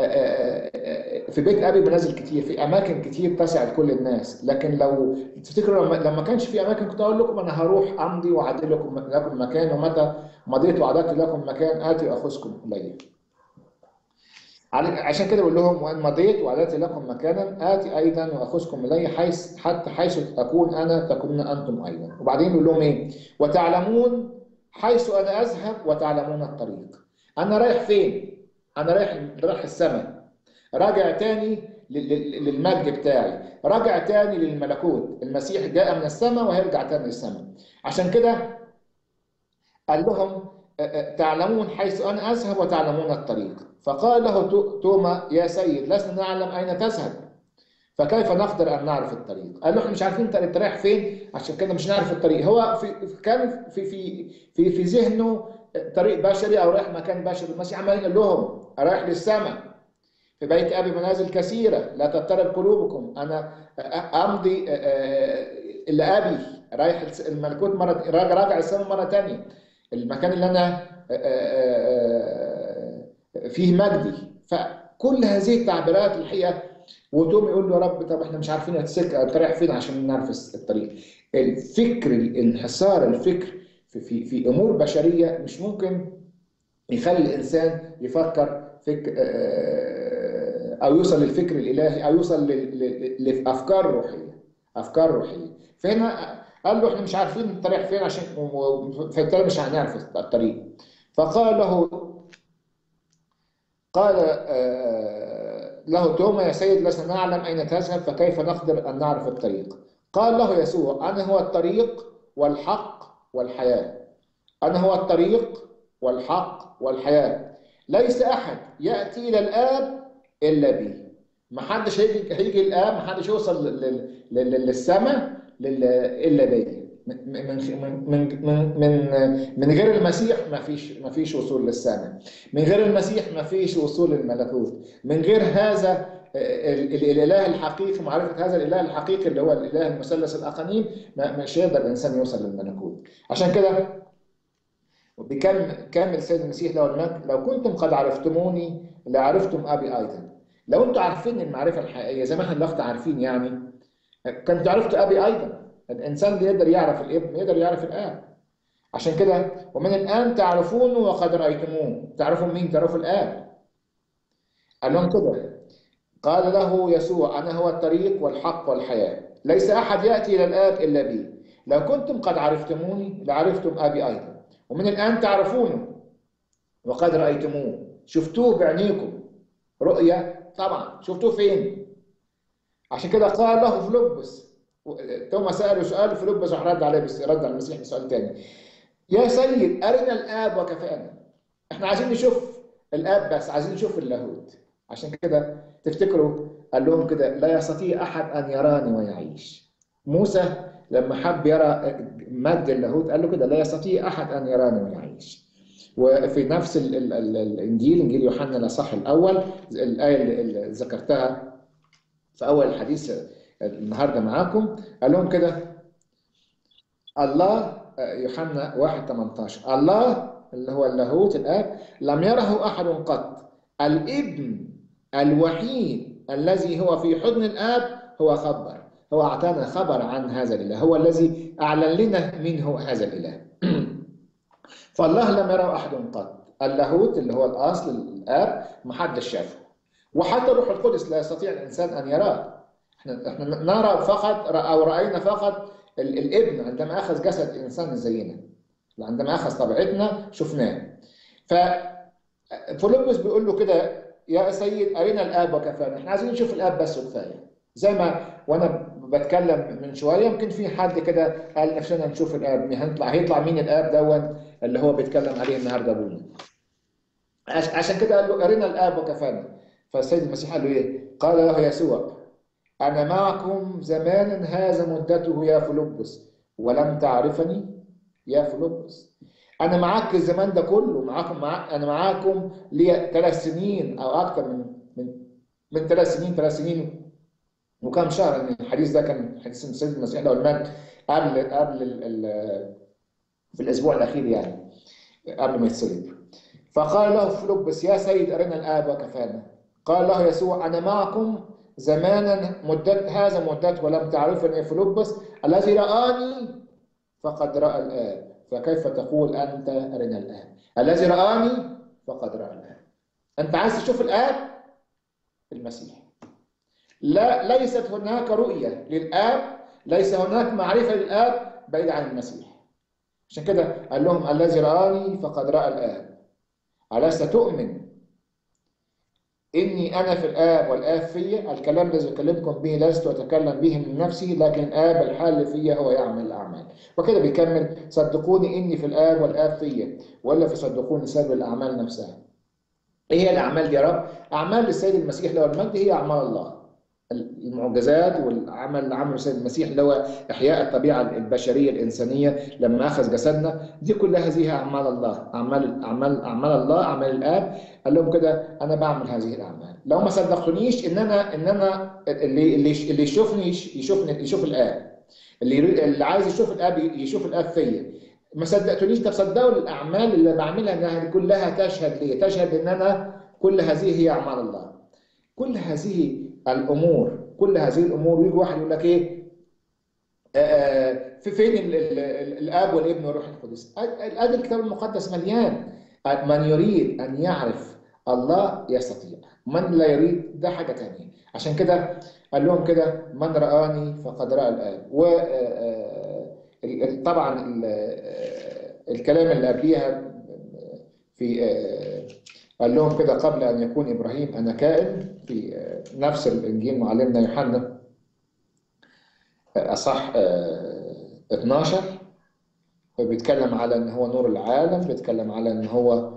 في بيت ابي منازل كتير في اماكن كتير تسع لكل الناس لكن لو تفتكروا لما كانش في اماكن كنت اقول لكم انا هروح امضي واعد لكم لكم مكان ومتى مضيت وعددت لكم مكان اتي واخذكم الي عشان كده بقول لهم وان مضيت وعددت لكم مكانا اتي ايضا واخذكم الي حيث حتى حيث اكون انا تكونون انتم ايضا وبعدين بيقول لهم ايه وتعلمون حيث انا اذهب وتعلمون الطريق انا رايح فين انا رايح رايح السماء راجع تاني للمجد بتاعي راجع تاني للملكوت المسيح جاء من السماء وهيرجع تاني للسماء عشان كده قال لهم تعلمون حيث انا اذهب وتعلمون الطريق فقال له توما يا سيد لسنا نعلم اين تذهب فكيف نقدر ان نعرف الطريق؟ قال له احنا مش عارفين انت رايح فين عشان كده مش نعرف الطريق هو في كان في في في في ذهنه طريق بشري او رايح مكان بشري المسيح عمال يقول لهم رايح للسماء في بيت ابي منازل كثيره لا تضطرب قلوبكم انا امضي الى ابي رايح الملكوت مره راجع راجع السماء مره ثانيه المكان اللي انا فيه مجدي فكل هذه التعبيرات الحقيقه وتقوم يقول له يا رب طب احنا مش عارفين السكه رايح فين عشان نعرف الطريق الفكر الانحصار الفكر في في في امور بشريه مش ممكن يخلي الانسان يفكر فك او يوصل للفكر الالهي او يوصل ل- ل- لافكار روحيه افكار روحيه فهنا قال له احنا مش عارفين الطريق فين عشان و- و- فبالتالي مش هنعرف الطريق فقال له قال آه، له توما يا سيد لسنا نعلم أين تذهب فكيف نقدر أن نعرف الطريق قال له يسوع أنا هو الطريق والحق والحياة أنا هو الطريق والحق والحياة ليس أحد يأتي إلى الآب إلا بي ما حدش هيجي هيجي الآب ما حدش يوصل لل- لل- لل- للسماء لل- إلا بي من من من من من من غير المسيح ما فيش ما فيش وصول للسماء من غير المسيح ما فيش وصول للملكوت من غير هذا ال- ال- الاله الحقيقي معرفه هذا الاله الحقيقي اللي هو الاله المثلث الاقانيم ما- مش هيقدر الانسان يوصل للملكوت عشان كده بكم كامل السيد المسيح له المجد لو كنتم قد عرفتموني لعرفتم ابي ايضا لو انتم عارفين المعرفه الحقيقيه زي ما احنا الاخت عارفين يعني كنت عرفت ابي ايضا الانسان اللي يقدر يعرف الابن يقدر يعرف الاب عشان كده ومن الان تعرفونه وقد رايتموه تعرفوا مين تعرفوا الاب قال لهم كده قال له يسوع انا هو الطريق والحق والحياه ليس احد ياتي الى الاب الا بي لو كنتم قد عرفتموني لعرفتم ابي ايضا ومن الان تعرفونه وقد رايتموه شفتوه بعينيكم رؤيه طبعا شفتوه فين عشان كده قال له فيلبس توما ساله سؤال فيلبس راح رد عليه بس رد على المسيح بسؤال تاني يا سيد ارنا الاب وكفانا احنا عايزين نشوف الاب بس عايزين نشوف اللاهوت عشان كده تفتكروا قال لهم كده لا يستطيع احد ان يراني ويعيش موسى لما حب يرى مجد اللاهوت قال له كده لا يستطيع احد ان يراني ويعيش وفي نفس ال ال ال الانجيل انجيل يوحنا الاصحاح الاول الايه اللي اللي ذكرتها في اول الحديث النهارده معاكم قال لهم كده الله يوحنا 1 18 الله اللي هو اللاهوت الاب لم يره احد قط الابن الوحيد الذي هو في حضن الاب هو خبر هو اعطانا خبر عن هذا الاله هو الذي اعلن لنا من هو هذا الاله فالله لم يره احد قط اللاهوت اللي هو الاصل الاب ما حدش شافه وحتى الروح القدس لا يستطيع الانسان ان يراه احنا احنا نرى فقط او راينا فقط ال- الابن عندما اخذ جسد انسان زينا عندما اخذ طبيعتنا شفناه ف فيلبس بيقول له كده يا سيد ارنا الاب وكفانا احنا عايزين نشوف الاب بس وكفايه زي ما وانا بتكلم من شويه يمكن في حد كده قال نفسنا نشوف الاب هنطلع هيطلع مين الاب دون اللي هو بيتكلم عليه النهارده ابونا عش- عشان كده قال له ارنا الاب وكفانا فالسيد المسيح قال له ايه؟ قال له يسوع انا معكم زمانا هذا مدته يا فيلبس ولم تعرفني يا فيلبس انا معاك الزمان ده كله معاكم مع... انا معاكم لي ثلاث سنين او اكثر من من من ثلاث سنين ثلاث سنين وكم شهر ان الحديث ده كان حديث السيد المسيح له المجد قبل قبل ال... ال... في الاسبوع الاخير يعني قبل ما يتصلب فقال له فيلبس يا سيد ارنا الاب وكفانا قال له يسوع انا معكم زمانا مدة هذا مدته ولم تعرفني يا فيلبس الذي رآني فقد رأى الآب فكيف تقول أنت أرنا الآب الذي رآني فقد رأى الآب أنت عايز تشوف الآب المسيح لا ليست هناك رؤية للآب ليس هناك معرفة للآب بعيد عن المسيح عشان كده قال لهم الذي رآني فقد رأى الآب ألست تؤمن إني أنا في الآب والآب في الكلام الذي أكلمكم به لست أتكلم به من نفسي لكن الآب الحال في هو يعمل الأعمال وكده بيكمل صدقوني إني في الآب والآب في ولا فصدقوني سبب الأعمال نفسها إيه هي الأعمال دي يا رب؟ أعمال السيد المسيح له المجد هي أعمال الله المعجزات والعمل اللي عمله السيد المسيح اللي هو احياء الطبيعه البشريه الانسانيه لما اخذ جسدنا دي كلها هذه اعمال الله اعمال اعمال اعمال الله اعمال الاب قال لهم كده انا بعمل هذه الاعمال لو ما صدقتونيش ان انا ان انا اللي اللي اللي يشوفني يشوفني يشوف الاب اللي اللي عايز يشوف الاب يشوف الاب فيا ما صدقتونيش طب صدقوا الاعمال اللي بعملها انها كلها تشهد لي تشهد ان انا كل هذه هي اعمال الله كل هذه الامور كل هذه الامور ويجي واحد يقول لك ايه آه في فين ال ال ال الاب والابن والروح القدس ادي الكتاب المقدس مليان من يريد ان يعرف الله يستطيع من لا يريد ده حاجة تانية عشان كده قال لهم كده من رآني فقد رأى الآب و طبعا الكلام اللي قبليها في قال لهم كده قبل أن يكون إبراهيم أنا كائن في نفس الإنجيل معلمنا يوحنا أصح 12 بيتكلم على ان هو نور العالم بيتكلم على ان هو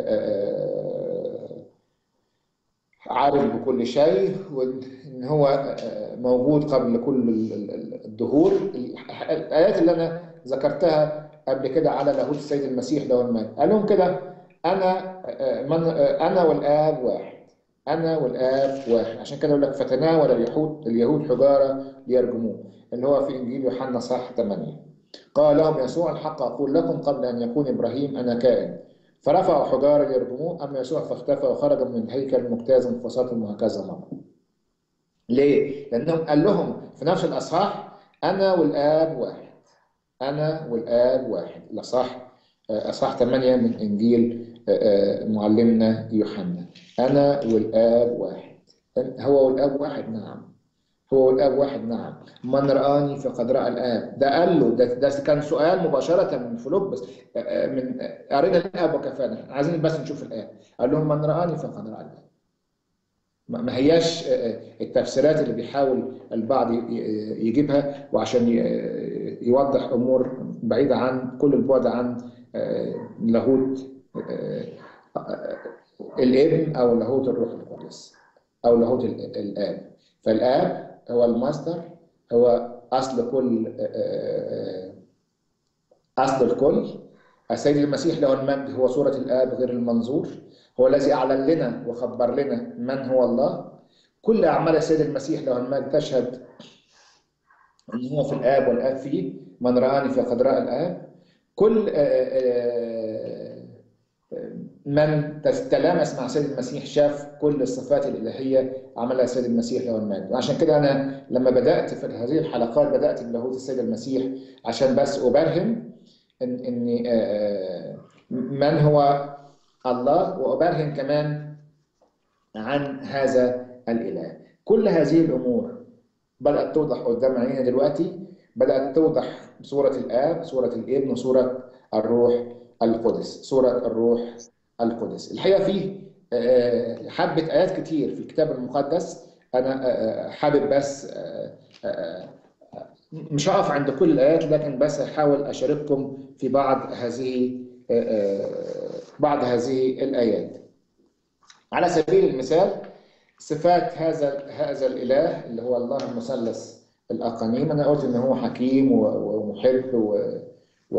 عارف بكل شيء وان هو موجود قبل كل الدهور الايات اللي انا ذكرتها قبل كده على لاهوت السيد المسيح ده والمال قال لهم كده انا من انا والاب واحد انا والاب واحد عشان كده يقول لك فتناول اليهود اليهود حجاره ليرجموه اللي هو في انجيل يوحنا صح 8 قال لهم يسوع الحق أقول لكم قبل أن يكون إبراهيم أنا كائن فرفعوا حجارة ليرجموه أما يسوع فاختفى وخرج من الهيكل مجتازا فصاتهم وهكذا مرة ليه؟ لأنهم قال لهم في نفس الأصحاح أنا والآب واحد أنا والآب واحد الأصحاح أصحاح 8 من إنجيل معلمنا يوحنا أنا والآب واحد هو والآب واحد نعم هو الاب واحد نعم من رآني فقد رأى الآب ده قال له ده, ده كان سؤال مباشرة من فيلبس من أرنا الآب وكفانا عايزين بس نشوف الآب قال لهم من رآني فقد رأى الآب ما هياش التفسيرات اللي بيحاول البعض يجيبها وعشان يوضح أمور بعيدة عن كل البعد عن لاهوت الابن أو لاهوت الروح القدس أو لاهوت الآب فالآب هو المصدر هو أصل كل أصل الكل السيد المسيح له المجد هو صورة الآب غير المنظور هو الذي أعلن لنا وخبر لنا من هو الله كل أعمال السيد المسيح له المجد تشهد أن هو في الآب والآب فيه من رآني فقد رأى الآب كل من تلامس مع سيد المسيح شاف كل الصفات الإلهية عملها سيد المسيح له المجد وعشان كده أنا لما بدأت في هذه الحلقات بدأت بلاهوت السيد المسيح عشان بس أبرهن إن, إن من هو الله وأبرهن كمان عن هذا الإله كل هذه الأمور بدأت توضح قدام عينينا دلوقتي بدأت توضح صورة الآب صورة الابن وصورة الروح القدس صورة الروح القدس الحقيقة فيه حبة آيات كتير في الكتاب المقدس أنا حابب بس مش هقف عند كل الآيات لكن بس أحاول أشارككم في بعض هذه بعض هذه الآيات على سبيل المثال صفات هذا هذا الإله اللي هو الله المثلث الأقانيم أنا قلت إن هو حكيم ومحب و, و...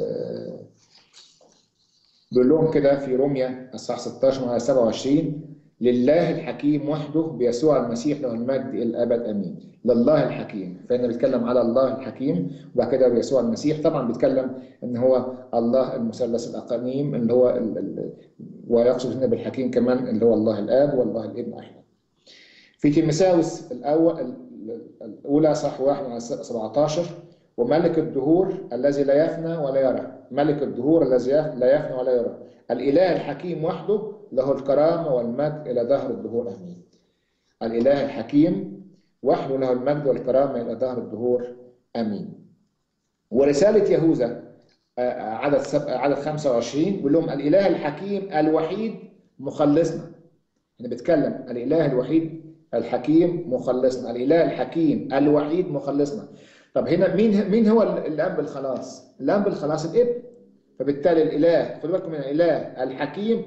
بيقول لهم كده في روميا اصحاح 16 وآية 27 لله الحكيم وحده بيسوع المسيح له المجد الى الابد امين لله الحكيم فهنا بيتكلم على الله الحكيم وبعد كده بيسوع المسيح طبعا بيتكلم ان هو الله المثلث الاقانيم اللي هو ال ال ويقصد هنا بالحكيم كمان اللي هو الله الاب والله الابن ايضا في تيمساوس الاول الاولى صح 1 17 وملك الدهور الذي لا يفنى ولا يرى ملك الدهور الذي لا يفنى ولا يرى الإله الحكيم وحده له الكرامة والمجد إلى دهر الدهور آمين الإله الحكيم وحده له المجد والكرامة إلى دهر الدهور آمين ورسالة يهوذا عدد سب... عدد 25 بيقول لهم الإله الحكيم الوحيد مخلصنا أنا بتكلم الإله الوحيد الحكيم مخلصنا الإله الحكيم الوحيد مخلصنا طب هنا مين مين هو اللي قام بالخلاص؟ اللي قام بالخلاص الابن فبالتالي الاله خدوا بالكم من الاله الحكيم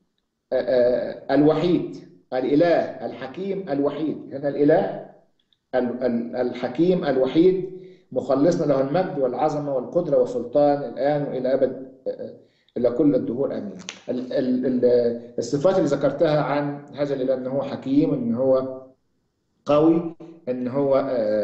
الوحيد الاله الحكيم الوحيد هنا الاله الحكيم الوحيد مخلصنا له المجد والعظمه والقدره والسلطان الان والى ابد الى كل الدهور امين الصفات اللي ذكرتها عن هذا الاله ان هو حكيم ان هو قوي ان هو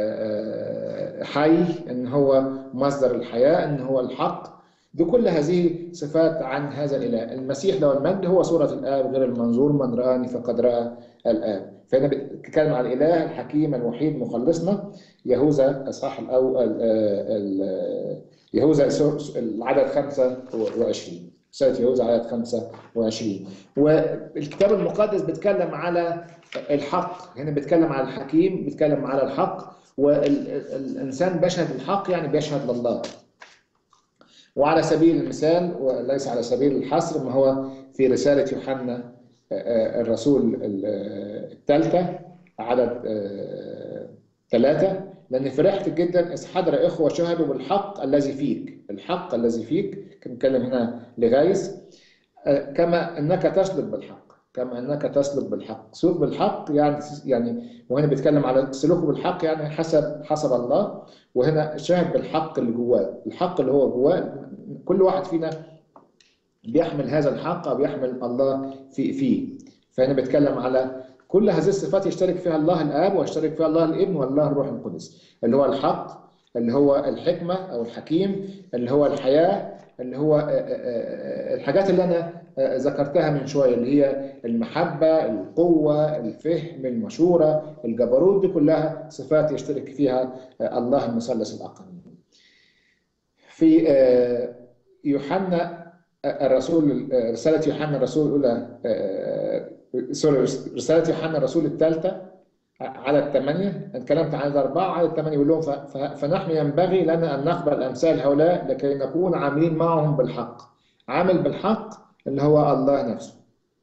حي ان هو مصدر الحياه ان هو الحق دي كل هذه صفات عن هذا الاله المسيح له المجد هو صوره الاب غير المنظور من راني فقد راى الاب فهنا بتتكلم عن الاله الحكيم الوحيد مخلصنا يهوذا اصحاح الاول يهوذا العدد 25 رسالة يهوذا عدد 25 والكتاب المقدس بيتكلم على الحق هنا بيتكلم على الحكيم بيتكلم على الحق والإنسان بيشهد الحق يعني بيشهد لله وعلى سبيل المثال وليس على سبيل الحصر ما هو في رسالة يوحنا الرسول الثالثة عدد ثلاثة لأن فرحت جدا إذ حضر إخوة شهدوا بالحق الذي فيك الحق الذي فيك كان نتكلم هنا لغايس كما أنك تسلك بالحق كما أنك تسلك بالحق سلوك بالحق يعني يعني وهنا بيتكلم على سلوكه بالحق يعني حسب حسب الله وهنا شاهد بالحق اللي جواه الحق اللي هو جواه كل واحد فينا بيحمل هذا الحق أو بيحمل الله في فيه فهنا بيتكلم على كل هذه الصفات يشترك فيها الله الآب ويشترك فيها الله الابن والله الروح القدس اللي هو الحق اللي هو الحكمة أو الحكيم اللي هو الحياة اللي هو الحاجات اللي أنا ذكرتها من شوية اللي هي المحبة القوة الفهم المشورة الجبروت دي كلها صفات يشترك فيها الله المثلث الأقليم في يوحنا الرسول رسالة يوحنا الرسول الأولى سوري رسالة يوحنا الرسول الثالثة على الثمانية اتكلمت عن الأربعة على الثمانية يقول لهم فنحن ينبغي لنا أن نقبل أمثال هؤلاء لكي نكون عاملين معهم بالحق عامل بالحق اللي هو الله نفسه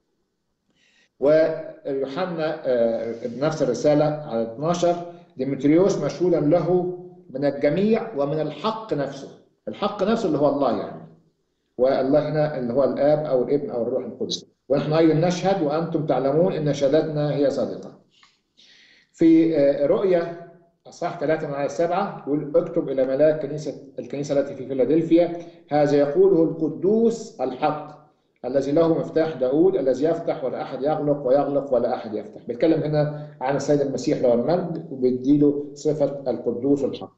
ويوحنا بنفس الرسالة على 12 ديمتريوس مشهودا له من الجميع ومن الحق نفسه الحق نفسه اللي هو الله يعني والله هنا اللي هو الآب أو الابن أو الروح القدس ونحن أيضا نشهد وأنتم تعلمون أن شهادتنا هي صادقة في رؤيا أصحاح 3 من آية 7 يقول اكتب إلى ملاك كنيسة الكنيسة التي في فيلادلفيا هذا يقوله القدوس الحق الذي له مفتاح داود الذي يفتح ولا أحد يغلق ويغلق ولا أحد يفتح بيتكلم هنا عن السيد المسيح له المجد وبيديله صفة القدوس الحق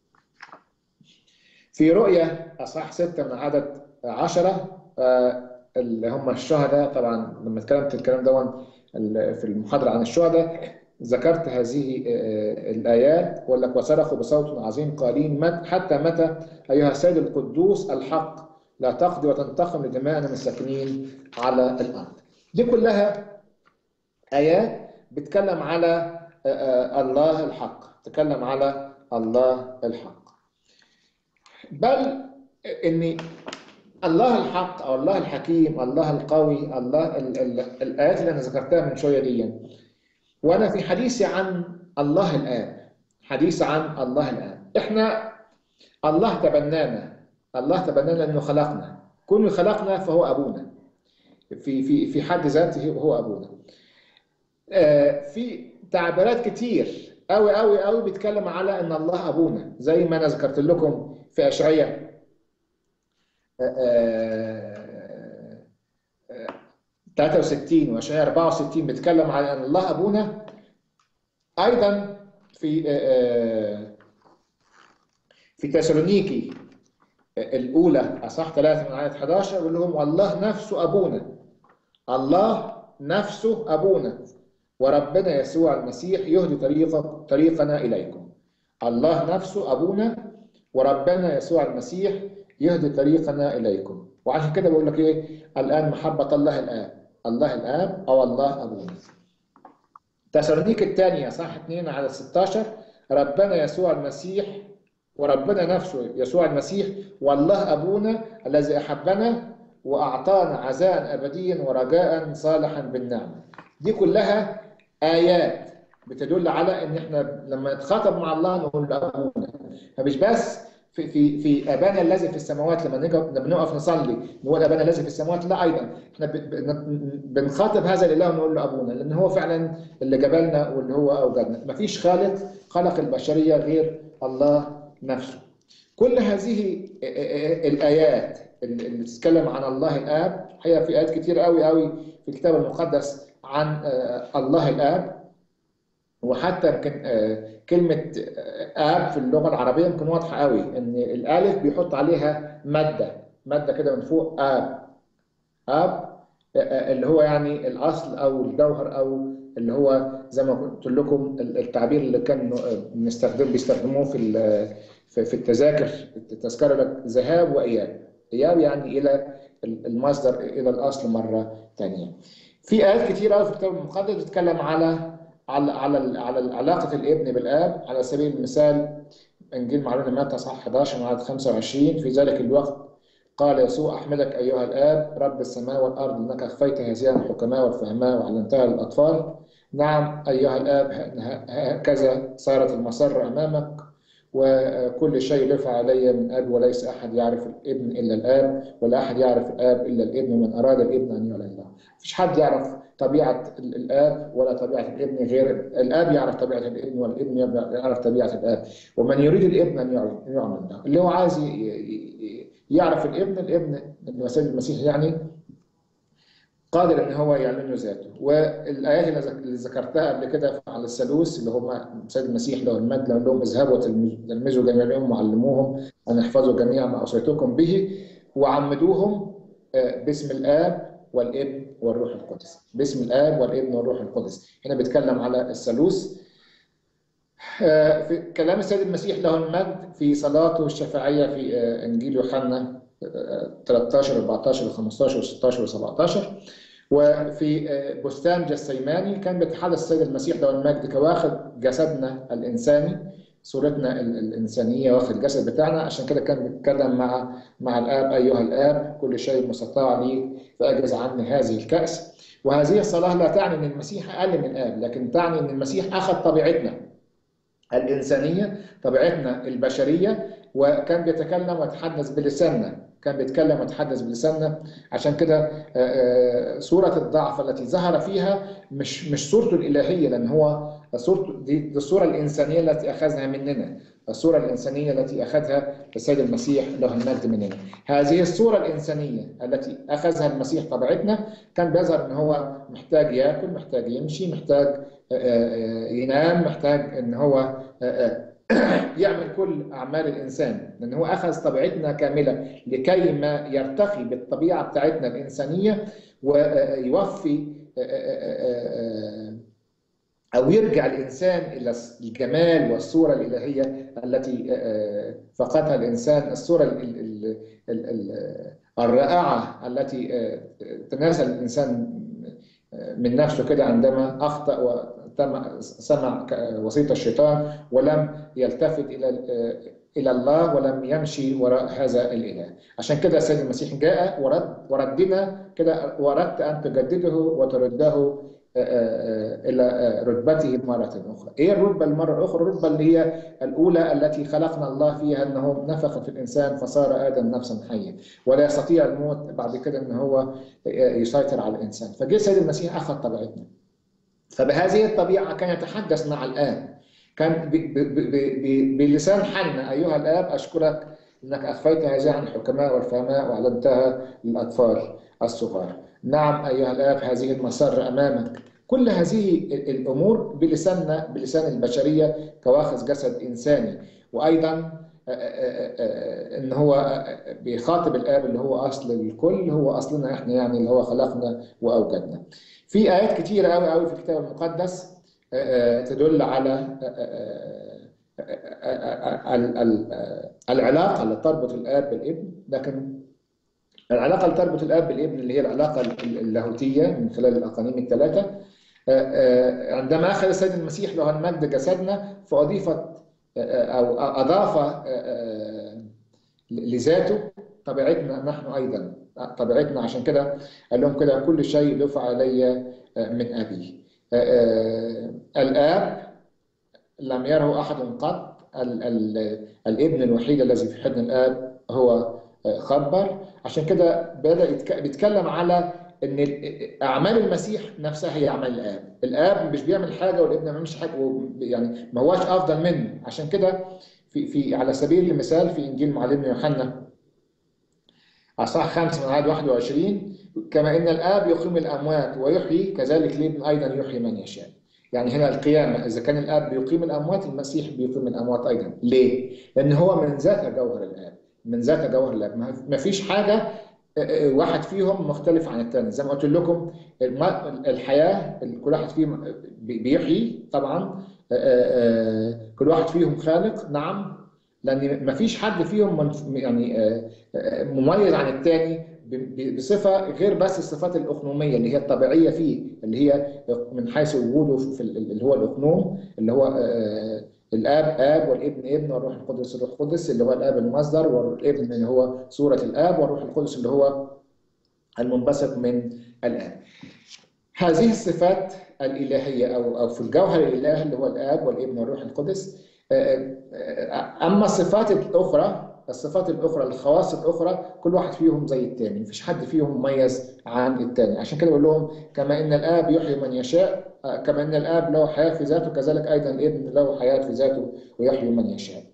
في رؤيا أصحاح 6 من عدد 10 اللي هم الشهداء طبعا لما اتكلمت الكلام ده في المحاضرة عن الشهداء ذكرت هذه الآيات وقال لك وصرخوا بصوت عظيم قائلين حتى متى أيها السيد القدوس الحق لا تقضي وتنتقم لدماءنا من الساكنين على الأرض دي كلها آيات بتكلم على الله الحق تكلم على الله الحق بل ان الله الحق او الله الحكيم الله القوي الله ال ال الايات اللي انا ذكرتها من شويه دي وانا في حديثي عن الله الاب حديث عن الله الاب احنا الله تبنانا الله تبنانا لانه خلقنا كل خلقنا فهو ابونا في في في حد ذاته هو ابونا آه في تعبيرات كتير قوي قوي قوي بيتكلم على ان الله ابونا زي ما انا ذكرت لكم في اشعياء 63 واشعياء 64 بيتكلم على ان الله ابونا ايضا في في تسالونيكي الاولى اصح 3 من عدد 11 يقول لهم والله نفسه ابونا الله نفسه ابونا وربنا يسوع المسيح يهدي طريقك طريقنا اليكم الله نفسه ابونا وربنا يسوع المسيح يهدي طريقنا اليكم وعشان كده بقول لك ايه الان محبه الله الاب الله الاب او الله ابونا تسالونيك الثانيه صح 2 على 16 ربنا يسوع المسيح وربنا نفسه يسوع المسيح والله ابونا الذي احبنا واعطانا عزاء ابديا ورجاء صالحا بالنعمه دي كلها ايات بتدل على ان احنا لما نتخاطب مع الله نقول له ابونا فمش بس في في في ابانا الذي في السماوات لما نيجي لما نقف نصلي نقول ابانا الذي في السماوات لا ايضا احنا بنخاطب هذا الاله ونقول له ابونا لان هو فعلا اللي جبلنا واللي هو اوجدنا مفيش خالق خلق البشريه غير الله نفسه كل هذه الايات اللي بتتكلم عن الله الاب هي في ايات كتير قوي قوي في الكتاب المقدس عن الله الاب وحتى يمكن كلمة آب في اللغة العربية يمكن واضحة قوي إن الألف بيحط عليها مادة مادة كده من فوق آب آب اللي هو يعني الأصل أو الجوهر أو اللي هو زي ما قلت لكم التعبير اللي كان بنستخدم بيستخدموه في في التذاكر التذكرة لك ذهاب وإياب إياب يعني إلى المصدر الى الاصل مره ثانيه. في ايات كتير قوي في الكتاب المقدس بتتكلم على على على على علاقه الابن بالاب على سبيل المثال انجيل معلومه متى صح 11 من عدد 25 في ذلك الوقت قال يسوع احمدك ايها الاب رب السماء والارض انك اخفيت هذه عن الحكماء والفهماء وعلمتها للاطفال نعم ايها الاب هكذا صارت المسره امامك وكل شيء رفع علي من اب وليس احد يعرف الابن الا الاب ولا احد يعرف الاب الا الابن ومن اراد الابن ان يعلن له. مفيش حد يعرف طبيعه الاب ولا طبيعه الابن غير الاب يعرف طبيعه الابن والابن يعرف طبيعه الاب ومن يريد الابن ان يعلن له اللي هو عايز يعرف الابن الابن السيد المسيح يعني قادر ان هو يعلن ذاته والايات اللي ذكرتها قبل كده على الثالوث اللي هم سيد المسيح له المجد لهم لهم اذهبوا وتلمذوا جميع الامم وعلموهم ان يحفظوا جميع ما اوصيتكم به وعمدوهم باسم الاب والابن والروح القدس باسم الاب والابن والروح القدس هنا بيتكلم على الثالوث في كلام السيد المسيح له المجد في صلاته الشفاعيه في انجيل يوحنا 13 14 15 16 و17 وفي بستان جسيماني كان بيتحدث السيد المسيح له المجد كواخد جسدنا الانساني صورتنا الانسانيه واخد الجسد بتاعنا عشان كده كان بيتكلم مع مع الاب ايها الاب كل شيء مستطاع لي فاجز عني هذه الكاس وهذه الصلاه لا تعني ان المسيح اقل من الاب لكن تعني ان المسيح اخذ طبيعتنا الانسانيه طبيعتنا البشريه وكان بيتكلم ويتحدث بلساننا كان بيتكلم ويتحدث بلساننا عشان كده صورة الضعف التي ظهر فيها مش مش صورته الإلهية لأن هو صورته دي, دي الصورة الإنسانية التي أخذها مننا الصورة الإنسانية التي أخذها السيد المسيح له المجد مننا هذه الصورة الإنسانية التي أخذها المسيح طبيعتنا كان بيظهر إن هو محتاج ياكل محتاج يمشي محتاج ينام محتاج إن هو يعمل كل أعمال الإنسان لأن هو أخذ طبيعتنا كاملة لكي ما يرتقي بالطبيعة بتاعتنا الإنسانية ويوفي أو يرجع الإنسان إلى الجمال والصورة الإلهية التي فقدها الإنسان الصورة الرائعة التي تناسى الإنسان من نفسه كده عندما أخطأ سمع وسيط الشيطان ولم يلتفت الى الى الله ولم يمشي وراء هذا الاله عشان كده السيد المسيح جاء ورد وردنا كده وردت ان تجدده وترده الى رتبته مره اخرى. ايه الرتبه المره الاخرى؟ الرتبه اللي هي الاولى التي خلقنا الله فيها انه نفخ في الانسان فصار ادم نفسا حيا ولا يستطيع الموت بعد كده ان هو يسيطر على الانسان. فجه السيد المسيح اخذ طبيعتنا. فبهذه الطبيعة كان يتحدث مع الآب كان بلسان حنا أيها الآب أشكرك أنك أخفيت هذه عن الحكماء والفهماء وأعلنتها للأطفال الصغار نعم أيها الآب هذه المسار أمامك كل هذه الأمور بلساننا بلسان البشرية كواخذ جسد إنساني وأيضا ان هو بيخاطب الاب اللي هو اصل الكل هو اصلنا احنا يعني اللي هو خلقنا واوجدنا. في ايات كتيره قوي قوي في الكتاب المقدس تدل على العلاقه اللي تربط الاب بالابن لكن العلاقه اللي تربط الاب بالابن اللي هي العلاقه اللاهوتيه من خلال الاقانيم الثلاثه عندما اخذ السيد المسيح له المجد جسدنا فاضيفت او اضاف لذاته طبيعتنا نحن ايضا طبيعتنا عشان كده قال لهم كده كل شيء دفع علي من ابي الاب لم يره احد قط الابن الوحيد الذي في حضن الاب هو خبر عشان كده بدا بيتكلم على ان اعمال المسيح نفسها هي اعمال الاب الاب مش بيعمل حاجه والابن ما بيعملش حاجه يعني ما هواش افضل منه عشان كده في في على سبيل المثال في انجيل معلمنا يوحنا اصحاح 5 من عدد 21 كما ان الاب يقيم الاموات ويحيي كذلك الابن ايضا يحيي من يشاء يعني هنا القيامه اذا كان الاب بيقيم الاموات المسيح بيقيم الاموات ايضا ليه لان هو من ذات جوهر الاب من ذات جوهر الاب ما فيش حاجه واحد فيهم مختلف عن الثاني زي ما قلت لكم الحياه كل واحد فيهم بيحيي طبعا كل واحد فيهم خالق نعم لان ما فيش حد فيهم يعني مميز عن الثاني بصفه غير بس الصفات الاقنوميه اللي هي الطبيعيه فيه اللي هي من حيث وجوده في اللي هو الاقنوم اللي هو الاب اب والابن ابن والروح القدس الروح القدس اللي هو الاب المصدر والابن اللي هو صوره الاب والروح القدس اللي هو المنبثق من الاب. هذه الصفات الالهيه او او في الجوهر الالهي اللي هو الاب والابن والروح القدس اما الصفات الاخرى الصفات الاخرى الخواص الاخرى كل واحد فيهم زي الثاني مفيش حد فيهم مميز عن الثاني عشان كده بقول لهم كما ان الاب يحيي من يشاء كما ان الاب له حياه في ذاته كذلك ايضا الابن له حياه في ذاته ويحيي من يشاء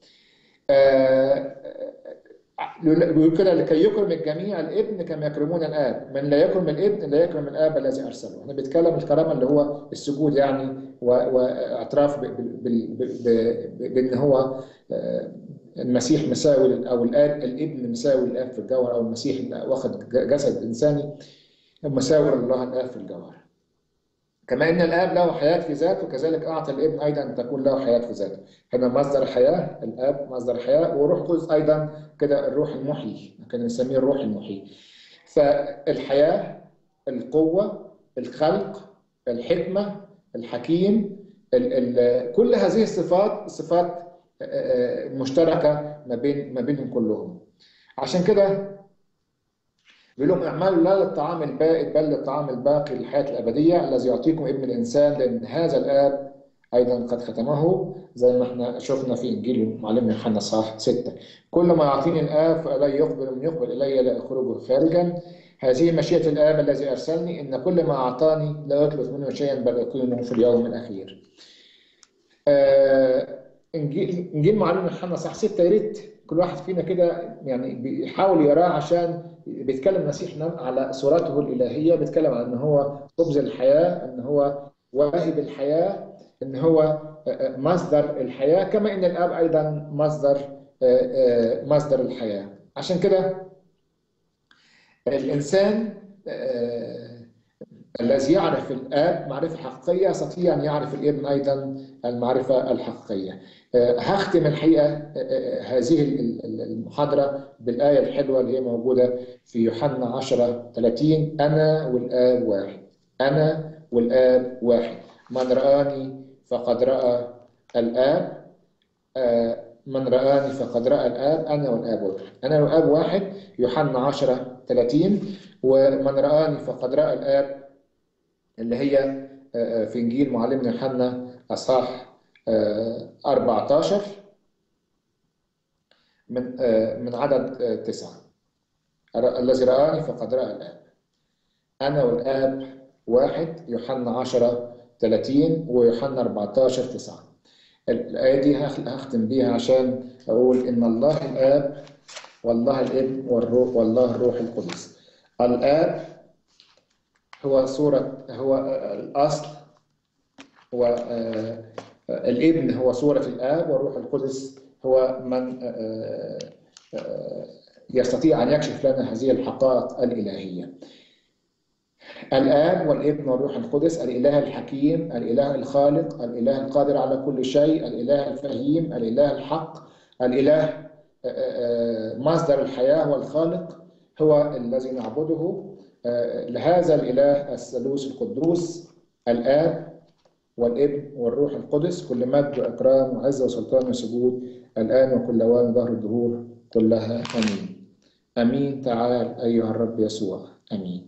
بيقول كده لكي يكرم الجميع الابن كما يكرمون الاب من لا يكرم الابن لا يكرم الاب الذي ارسله احنا بنتكلم الكرامه اللي هو السجود يعني واعتراف بان هو المسيح مساوي او الاب الابن مساوي الاب في الجوهر او المسيح واخد جسد انساني مساوي لله الاب في الجوهر كما ان الاب له حياه في ذاته كذلك اعطى الابن ايضا ان تكون له حياه في ذاته هنا مصدر الحياه الاب مصدر الحياه وروح القدس ايضا كده الروح المحيي كان نسميه الروح المحيي فالحياه القوه الخلق الحكمه الحكيم ال ال كل هذه الصفات صفات مشتركه ما بين ما بينهم كلهم عشان كده بيقول لهم اعملوا لا للطعام البائد بل للطعام الباقي للحياه الابديه الذي يعطيكم ابن الانسان لان هذا الاب ايضا قد ختمه زي ما احنا شفنا في انجيل معلم يوحنا صح 6 كل ما يعطيني الاب فالي يقبل من يقبل الي لا اخرجه خارجا هذه مشيئه الاب الذي ارسلني ان كل ما اعطاني لا يطلب منه شيئا بل اقيمه في اليوم الاخير. آه انجيل انجيل معلم يوحنا صح 6 يا ريت كل واحد فينا كده يعني بيحاول يراه عشان بيتكلم المسيح على صورته الالهيه بيتكلم عن ان هو خبز الحياه ان هو واهب الحياه ان هو مصدر الحياه كما ان الاب ايضا مصدر مصدر الحياه عشان كده الانسان الذي يعرف الاب معرفه حقيقيه يستطيع ان يعرف الابن ايضا المعرفه الحقيقيه. هختم الحقيقه هذه المحاضره بالايه الحلوه اللي هي موجوده في يوحنا 10 30 انا والاب واحد. انا والاب واحد. من رآني فقد رأى الاب من رآني فقد رأى الآب أنا والآب واحد أنا والآب واحد يوحنا 10 30 ومن رآني فقد رأى الآب اللي هي في إنجيل معلمنا يوحنا أصحاح 14 من من عدد تسعة الذي رآني فقد رأى الآب أنا والآب واحد يوحنا 10 30 ويوحنا 14 9 الآية دي هختم بيها عشان أقول إن الله الآب والله الابن والروح والله الروح القدس الآب هو صورة هو الأصل هو الابن هو صورة الآب والروح القدس هو من يستطيع أن يكشف لنا هذه الحقائق الإلهية الآب والابن والروح القدس الإله الحكيم الإله الخالق الإله القادر على كل شيء الإله الفهيم الإله الحق الإله مصدر الحياة والخالق هو الذي نعبده لهذا الإله الثالوث القدوس الآب والابن والروح القدس كل مجد وإكرام وعزة وسلطان وسجود الآن وكل أوان ظهر الدهور كلها آمين آمين تعال أيها الرب يسوع آمين